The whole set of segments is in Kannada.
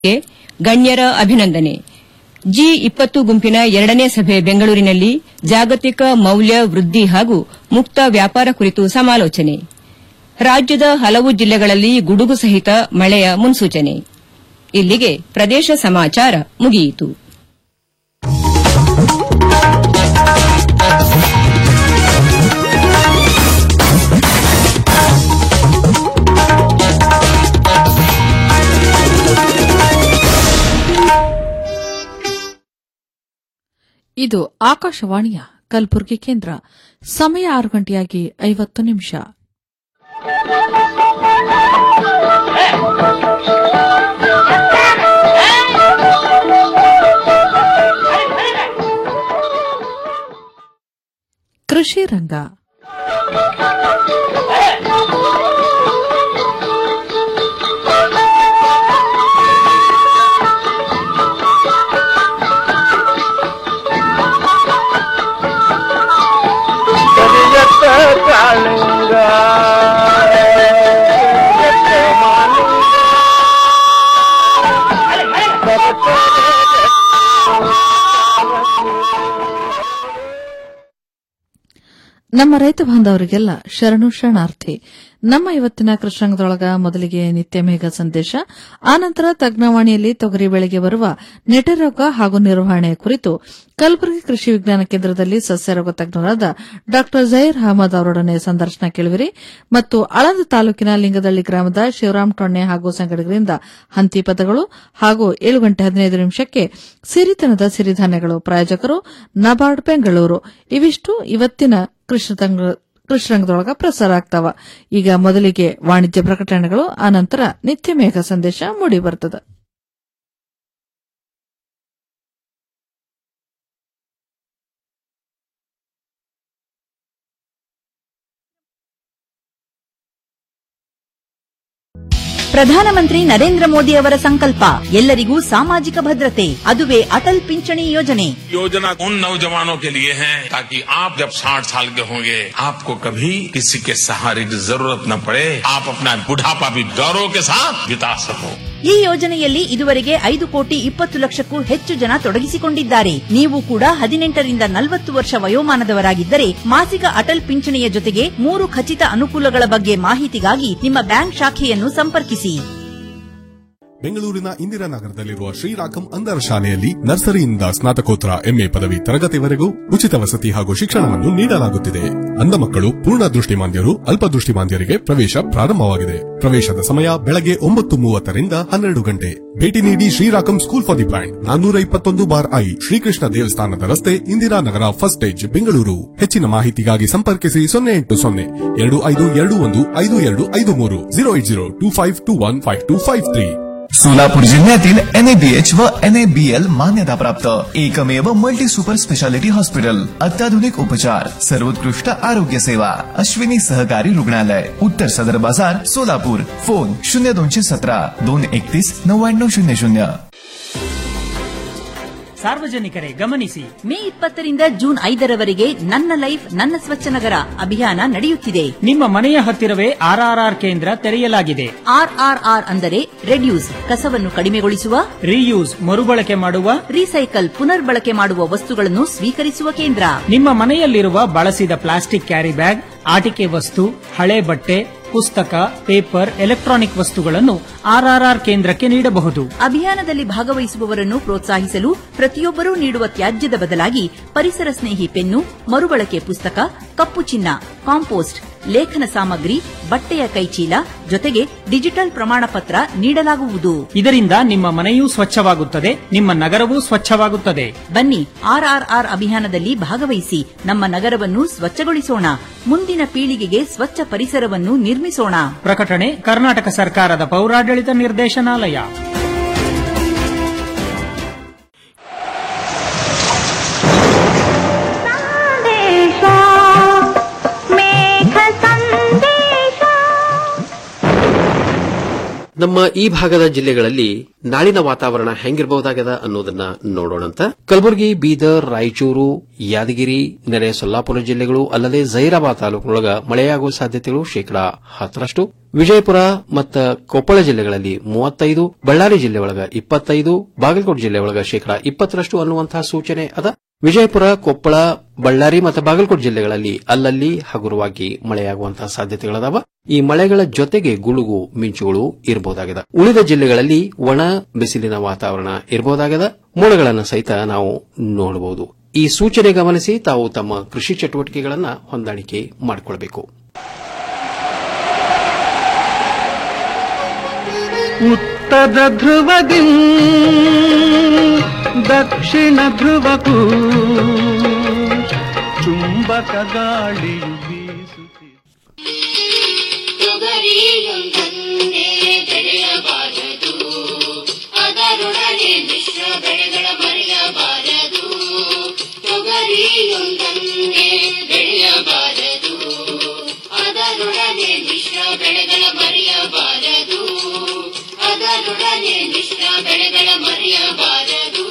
ಗೆ ಗಣ್ಯರ ಅಭಿನಂದನೆ ಜಿ ಇಪ್ಪತ್ತು ಗುಂಪಿನ ಎರಡನೇ ಸಭೆ ಬೆಂಗಳೂರಿನಲ್ಲಿ ಜಾಗತಿಕ ಮೌಲ್ಯ ವೃದ್ದಿ ಹಾಗೂ ಮುಕ್ತ ವ್ಯಾಪಾರ ಕುರಿತು ಸಮಾಲೋಚನೆ ರಾಜ್ಯದ ಹಲವು ಜಿಲ್ಲೆಗಳಲ್ಲಿ ಗುಡುಗು ಸಹಿತ ಮಳೆಯ ಮುನ್ಸೂಚನೆ ಇಲ್ಲಿಗೆ ಪ್ರದೇಶ ಸಮಾಚಾರ ಮುಗಿಯಿತು ಇದು ಆಕಾಶವಾಣಿಯ ಕಲಬುರಗಿ ಕೇಂದ್ರ ಸಮಯ ಆರು ಗಂಟೆಯಾಗಿ ಐವತ್ತು ನಿಮಿಷ ಕೃಷಿ ರಂಗ ಕರಿಯತ್ತ ಕಾಳಿಂಗ ಕರಿಯತ್ತ ಮಾಲಿಂಗ ನಮ್ಮ ರೈತ ಬಾಂಧವರಿಗೆಲ್ಲ ಶರಣು ಶರಣಾರ್ಥಿ ನಮ್ಮ ಇವತ್ತಿನ ಕೃಷ್ಣಾಂಗದೊಳಗ ಮೊದಲಿಗೆ ನಿತ್ಯ ಮೇಘ ಸಂದೇಶ ಆನಂತರ ತಜ್ಞವಾಣಿಯಲ್ಲಿ ತೊಗರಿ ಬೆಳೆಗೆ ಬರುವ ನೆಟರೋಗ ಹಾಗೂ ನಿರ್ವಹಣೆ ಕುರಿತು ಕಲಬುರಗಿ ಕೃಷಿ ವಿಜ್ಞಾನ ಕೇಂದ್ರದಲ್ಲಿ ಸಸ್ಯರೋಗ ತಜ್ಞರಾದ ಡಾ ಜೈರ್ ಅಹಮದ್ ಅವರೊಡನೆ ಸಂದರ್ಶನ ಕೇಳುವಿರಿ ಮತ್ತು ಆಳಂದ ತಾಲೂಕಿನ ಲಿಂಗದಳ್ಳಿ ಗ್ರಾಮದ ಶಿವರಾಮ್ ಟೊಣ್ಣೆ ಹಾಗೂ ಸಂಗಡಿಗರಿಂದ ಹಂತಿ ಪದಗಳು ಹಾಗೂ ಏಳು ಗಂಟೆ ಹದಿನೈದು ನಿಮಿಷಕ್ಕೆ ಸಿರಿತನದ ಸಿರಿಧಾನ್ಯಗಳು ಪ್ರಾಯೋಜಕರು ನಬಾರ್ಡ್ ಬೆಂಗಳೂರು ಇವಿಷ್ಟು ಇವತ್ತಿನ ಕೃಷಿ ತಂಗ- ಕೃಷಿ ರಂಗದೊಳಗ ಪ್ರಸಾರ ಆಗ್ತಾವ ಈಗ ಮೊದಲಿಗೆ ವಾಣಿಜ್ಯ ಪ್ರಕಟಣೆಗಳು ಆನಂತರ ನಿತ್ಯ ಮೇಘ ಸಂದೇಶ ಮೂಡಿ ಬರ್ತದ ಪ್ರಧಾನಮಂತ್ರಿ ನರೇಂದ್ರ ಮೋದಿ ಅವರ ಸಂಕಲ್ಪ ಎಲ್ಲರಿಗೂ ಸಾಮಾಜಿಕ ಭದ್ರತೆ ಅದುವೇ ಅಟಲ್ ಪಿಂಚಣಿ ಯೋಜನೆ योजना उन नौजवानों के लिए है ताकि आप जब 60 साल के होंगे आपको कभी किसी के सहारे की जरूरत न पड़े आप अपना बुढ़ापा भी गौरव के साथ बिता सको ಈ ಯೋಜನೆಯಲ್ಲಿ ಇದುವರೆಗೆ ಐದು ಕೋಟಿ ಇಪ್ಪತ್ತು ಲಕ್ಷಕ್ಕೂ ಹೆಚ್ಚು ಜನ ತೊಡಗಿಸಿಕೊಂಡಿದ್ದಾರೆ ನೀವು ಕೂಡ ಹದಿನೆಂಟರಿಂದ ನಲವತ್ತು ವರ್ಷ ವಯೋಮಾನದವರಾಗಿದ್ದರೆ ಮಾಸಿಕ ಅಟಲ್ ಪಿಂಚಣಿಯ ಜೊತೆಗೆ ಮೂರು ಖಚಿತ ಅನುಕೂಲಗಳ ಬಗ್ಗೆ ಮಾಹಿತಿಗಾಗಿ ನಿಮ್ಮ ಬ್ಯಾಂಕ್ ಶಾಖೆಯನ್ನು ಸಂಪರ್ಕಿಸಿ ಬೆಂಗಳೂರಿನ ಇಂದಿರಾನಗರದಲ್ಲಿರುವ ಶ್ರೀರಾಕಂ ಅಂಧರ ಶಾಲೆಯಲ್ಲಿ ನರ್ಸರಿಯಿಂದ ಸ್ನಾತಕೋತ್ತರ ಎಂಎ ಪದವಿ ತರಗತಿವರೆಗೂ ಉಚಿತ ವಸತಿ ಹಾಗೂ ಶಿಕ್ಷಣವನ್ನು ನೀಡಲಾಗುತ್ತಿದೆ ಅಂಧ ಮಕ್ಕಳು ಪೂರ್ಣ ದೃಷ್ಟಿಮಾಂದ್ಯರು ಅಲ್ಪದೃಷ್ಟಿಮಾಂದ್ಯರಿಗೆ ಪ್ರವೇಶ ಪ್ರಾರಂಭವಾಗಿದೆ ಪ್ರವೇಶದ ಸಮಯ ಬೆಳಗ್ಗೆ ಒಂಬತ್ತು ಮೂವತ್ತರಿಂದ ಹನ್ನೆರಡು ಗಂಟೆ ಭೇಟಿ ನೀಡಿ ಶ್ರೀರಾಕಂ ಸ್ಕೂಲ್ ಫಾರ್ ದಿ ಬ್ಲೈಂಡ್ ನಾನ್ನೂರ ಇಪ್ಪತ್ತೊಂದು ಬಾರ್ ಐ ಶ್ರೀಕೃಷ್ಣ ದೇವಸ್ಥಾನದ ರಸ್ತೆ ಇಂದಿರಾನಗರ ಫಸ್ಟ್ ಸ್ಟೇಜ್ ಬೆಂಗಳೂರು ಹೆಚ್ಚಿನ ಮಾಹಿತಿಗಾಗಿ ಸಂಪರ್ಕಿಸಿ ಸೊನ್ನೆ ಎಂಟು ಸೊನ್ನೆ ಎರಡು ಐದು ಎರಡು ಒಂದು ಐದು ಎರಡು ಐದು ಮೂರು zero eight zero two five two one five two five three Solapur जिल्ह्यातील एनएबीएच व एनएबीएल मान्यता प्राप्त एकमेव मल्टी सुपर स्पेशालिटी हॉस्पिटल अत्याधुनिक उपचार सर्वोत्कृष्ट आरोग्य सेवा अश्विनी सहकारी रुग्णालय उत्तर सदर बाजार सोलापूर फोन शून्य दोनशे सतरा दोन एकतीस नव्याण्णव शून्य शून्य ಸಾರ್ವಜನಿಕರೇ ಗಮನಿಸಿ ಮೇ ಇಪ್ಪತ್ತರಿಂದ ಜೂನ್ ಐದರವರೆಗೆ ನನ್ನ ಲೈಫ್ ನನ್ನ ಸ್ವಚ್ಛ ನಗರ ಅಭಿಯಾನ ನಡೆಯುತ್ತಿದೆ ನಿಮ್ಮ ಮನೆಯ ಹತ್ತಿರವೇ ಆರ್ಆರ್ಆರ್ ಕೇಂದ್ರ ತೆರೆಯಲಾಗಿದೆ ಆರ್ಆರ್ಆರ್ ಅಂದರೆ ರೆಡ್ಯೂಸ್ ಕಸವನ್ನು ಕಡಿಮೆಗೊಳಿಸುವ ರೀಯೂಸ್ ಮರುಬಳಕೆ ಮಾಡುವ ರೀಸೈಕಲ್ ಪುನರ್ಬಳಕೆ ಮಾಡುವ ವಸ್ತುಗಳನ್ನು ಸ್ವೀಕರಿಸುವ ಕೇಂದ್ರ ನಿಮ್ಮ ಮನೆಯಲ್ಲಿರುವ ಬಳಸಿದ ಪ್ಲಾಸ್ಟಿಕ್ ಕ್ಯಾರಿ ಬ್ಯಾಗ್ ಆಟಿಕೆ ವಸ್ತು ಹಳೆ ಬಟ್ಟೆ ಪುಸ್ತಕ ಪೇಪರ್ ಎಲೆಕ್ಟ್ರಾನಿಕ್ ವಸ್ತುಗಳನ್ನು ಆರ್ಆರ್ಆರ್ ಕೇಂದ್ರಕ್ಕೆ ನೀಡಬಹುದು ಅಭಿಯಾನದಲ್ಲಿ ಭಾಗವಹಿಸುವವರನ್ನು ಪ್ರೋತ್ಸಾಹಿಸಲು ಪ್ರತಿಯೊಬ್ಬರೂ ನೀಡುವ ತ್ಯಾಜ್ಯದ ಬದಲಾಗಿ ಪರಿಸರ ಸ್ನೇಹಿ ಪೆನ್ನು ಮರುಬಳಕೆ ಪುಸ್ತಕ ಕಪ್ಪು ಚಿನ್ನ ಕಾಂಪೋಸ್ಟ್ ಲೇಖನ ಸಾಮಗ್ರಿ ಬಟ್ಟೆಯ ಕೈಚೀಲ ಜೊತೆಗೆ ಡಿಜಿಟಲ್ ಪ್ರಮಾಣ ಪತ್ರ ನೀಡಲಾಗುವುದು ಇದರಿಂದ ನಿಮ್ಮ ಮನೆಯೂ ಸ್ವಚ್ಛವಾಗುತ್ತದೆ ನಿಮ್ಮ ನಗರವೂ ಸ್ವಚ್ಛವಾಗುತ್ತದೆ ಬನ್ನಿ ಆರ್ಆರ್ಆರ್ ಅಭಿಯಾನದಲ್ಲಿ ಭಾಗವಹಿಸಿ ನಮ್ಮ ನಗರವನ್ನು ಸ್ವಚ್ಛಗೊಳಿಸೋಣ ಮುಂದಿನ ಪೀಳಿಗೆಗೆ ಸ್ವಚ್ಛ ಪರಿಸರವನ್ನು ನಿರ್ಮಿಸೋಣ ಪ್ರಕಟಣೆ ಕರ್ನಾಟಕ ಸರ್ಕಾರದ ಪೌರಾಡಳಿತ ನಿರ್ದೇಶನಾಲಯ ನಮ್ಮ ಈ ಭಾಗದ ಜಿಲ್ಲೆಗಳಲ್ಲಿ ನಾಳಿನ ವಾತಾವರಣ ಹೆಂಗಿರಬಹುದಾಗದ ಅನ್ನೋದನ್ನ ನೋಡೋಣಂತ ಕಲಬುರಗಿ ಬೀದರ್ ರಾಯಚೂರು ಯಾದಗಿರಿ ನೆರೆ ಸೊಲ್ಲಾಪುರ ಜಿಲ್ಲೆಗಳು ಅಲ್ಲದೆ ಜೈರಾಬಾದ್ ತಾಲೂಕಿನೊಳಗ ಮಳೆಯಾಗುವ ಸಾಧ್ಯತೆಗಳು ಶೇಕಡಾ ಹತ್ತರಷ್ಟು ವಿಜಯಪುರ ಮತ್ತು ಕೊಪ್ಪಳ ಜಿಲ್ಲೆಗಳಲ್ಲಿ ಮೂವತ್ತೈದು ಬಳ್ಳಾರಿ ಜಿಲ್ಲೆ ಒಳಗ ಇಪ್ಪತ್ತೈದು ಬಾಗಲಕೋಟೆ ಜಿಲ್ಲೆ ಒಳಗ ಶೇಕಡಾ ಇಪ್ಪತ್ತರಷ್ಟು ಅನ್ನುವಂತಹ ಸೂಚನೆ ಅದ ವಿಜಯಪುರ ಕೊಪ್ಪಳ ಬಳ್ಳಾರಿ ಮತ್ತು ಬಾಗಲಕೋಟೆ ಜಿಲ್ಲೆಗಳಲ್ಲಿ ಅಲ್ಲಲ್ಲಿ ಹಗುರವಾಗಿ ಮಳೆಯಾಗುವಂತಹ ಸಾಧ್ಯತೆಗಳದಾವ ಈ ಮಳೆಗಳ ಜೊತೆಗೆ ಗುಡುಗು ಮಿಂಚುಗಳು ಇರಬಹುದಾಗಿದೆ ಉಳಿದ ಜಿಲ್ಲೆಗಳಲ್ಲಿ ಒಣ ಬಿಸಿಲಿನ ವಾತಾವರಣ ಇರಬಹುದಾಗಿದೆ ಮೋಡಗಳನ್ನು ಸಹಿತ ನಾವು ನೋಡಬಹುದು ಈ ಸೂಚನೆ ಗಮನಿಸಿ ತಾವು ತಮ್ಮ ಕೃಷಿ ಚಟುವಟಿಕೆಗಳನ್ನು ಹೊಂದಾಣಿಕೆ ಮಾಡಿಕೊಳ್ಳಬೇಕು ಉತ್ತರ ಧ್ರುವದಿ ದಕ್ಷಿಣ ಧ್ರುವಕ್ಕೂ ಚುಂಬಕ ಗಾಳಿಯು ಬೀಸುತ್ತಿದೆ ತೊಗರಿಯೊಂದನ್ನೇ ಬೆಳೆಯಬಾರದು ಅದರೊಡನೆ ಮಿಶ್ರ ಬೆಳೆಗಳ ಮರೆಯಬಾರದು ತೊಗರಿಯೊಂದನ್ನೇ ಬೆಳೆಯಬಾರದು ಅದರೊಡನೆ ಮಿಶ್ರ ಬೆಳೆಗಳ ಮರೆಯಬಾರದು ಅದರೊಡನೆ ಮಿಶ್ರ ಬೆಳೆಗಳ ಮರೆಯಬಾರದು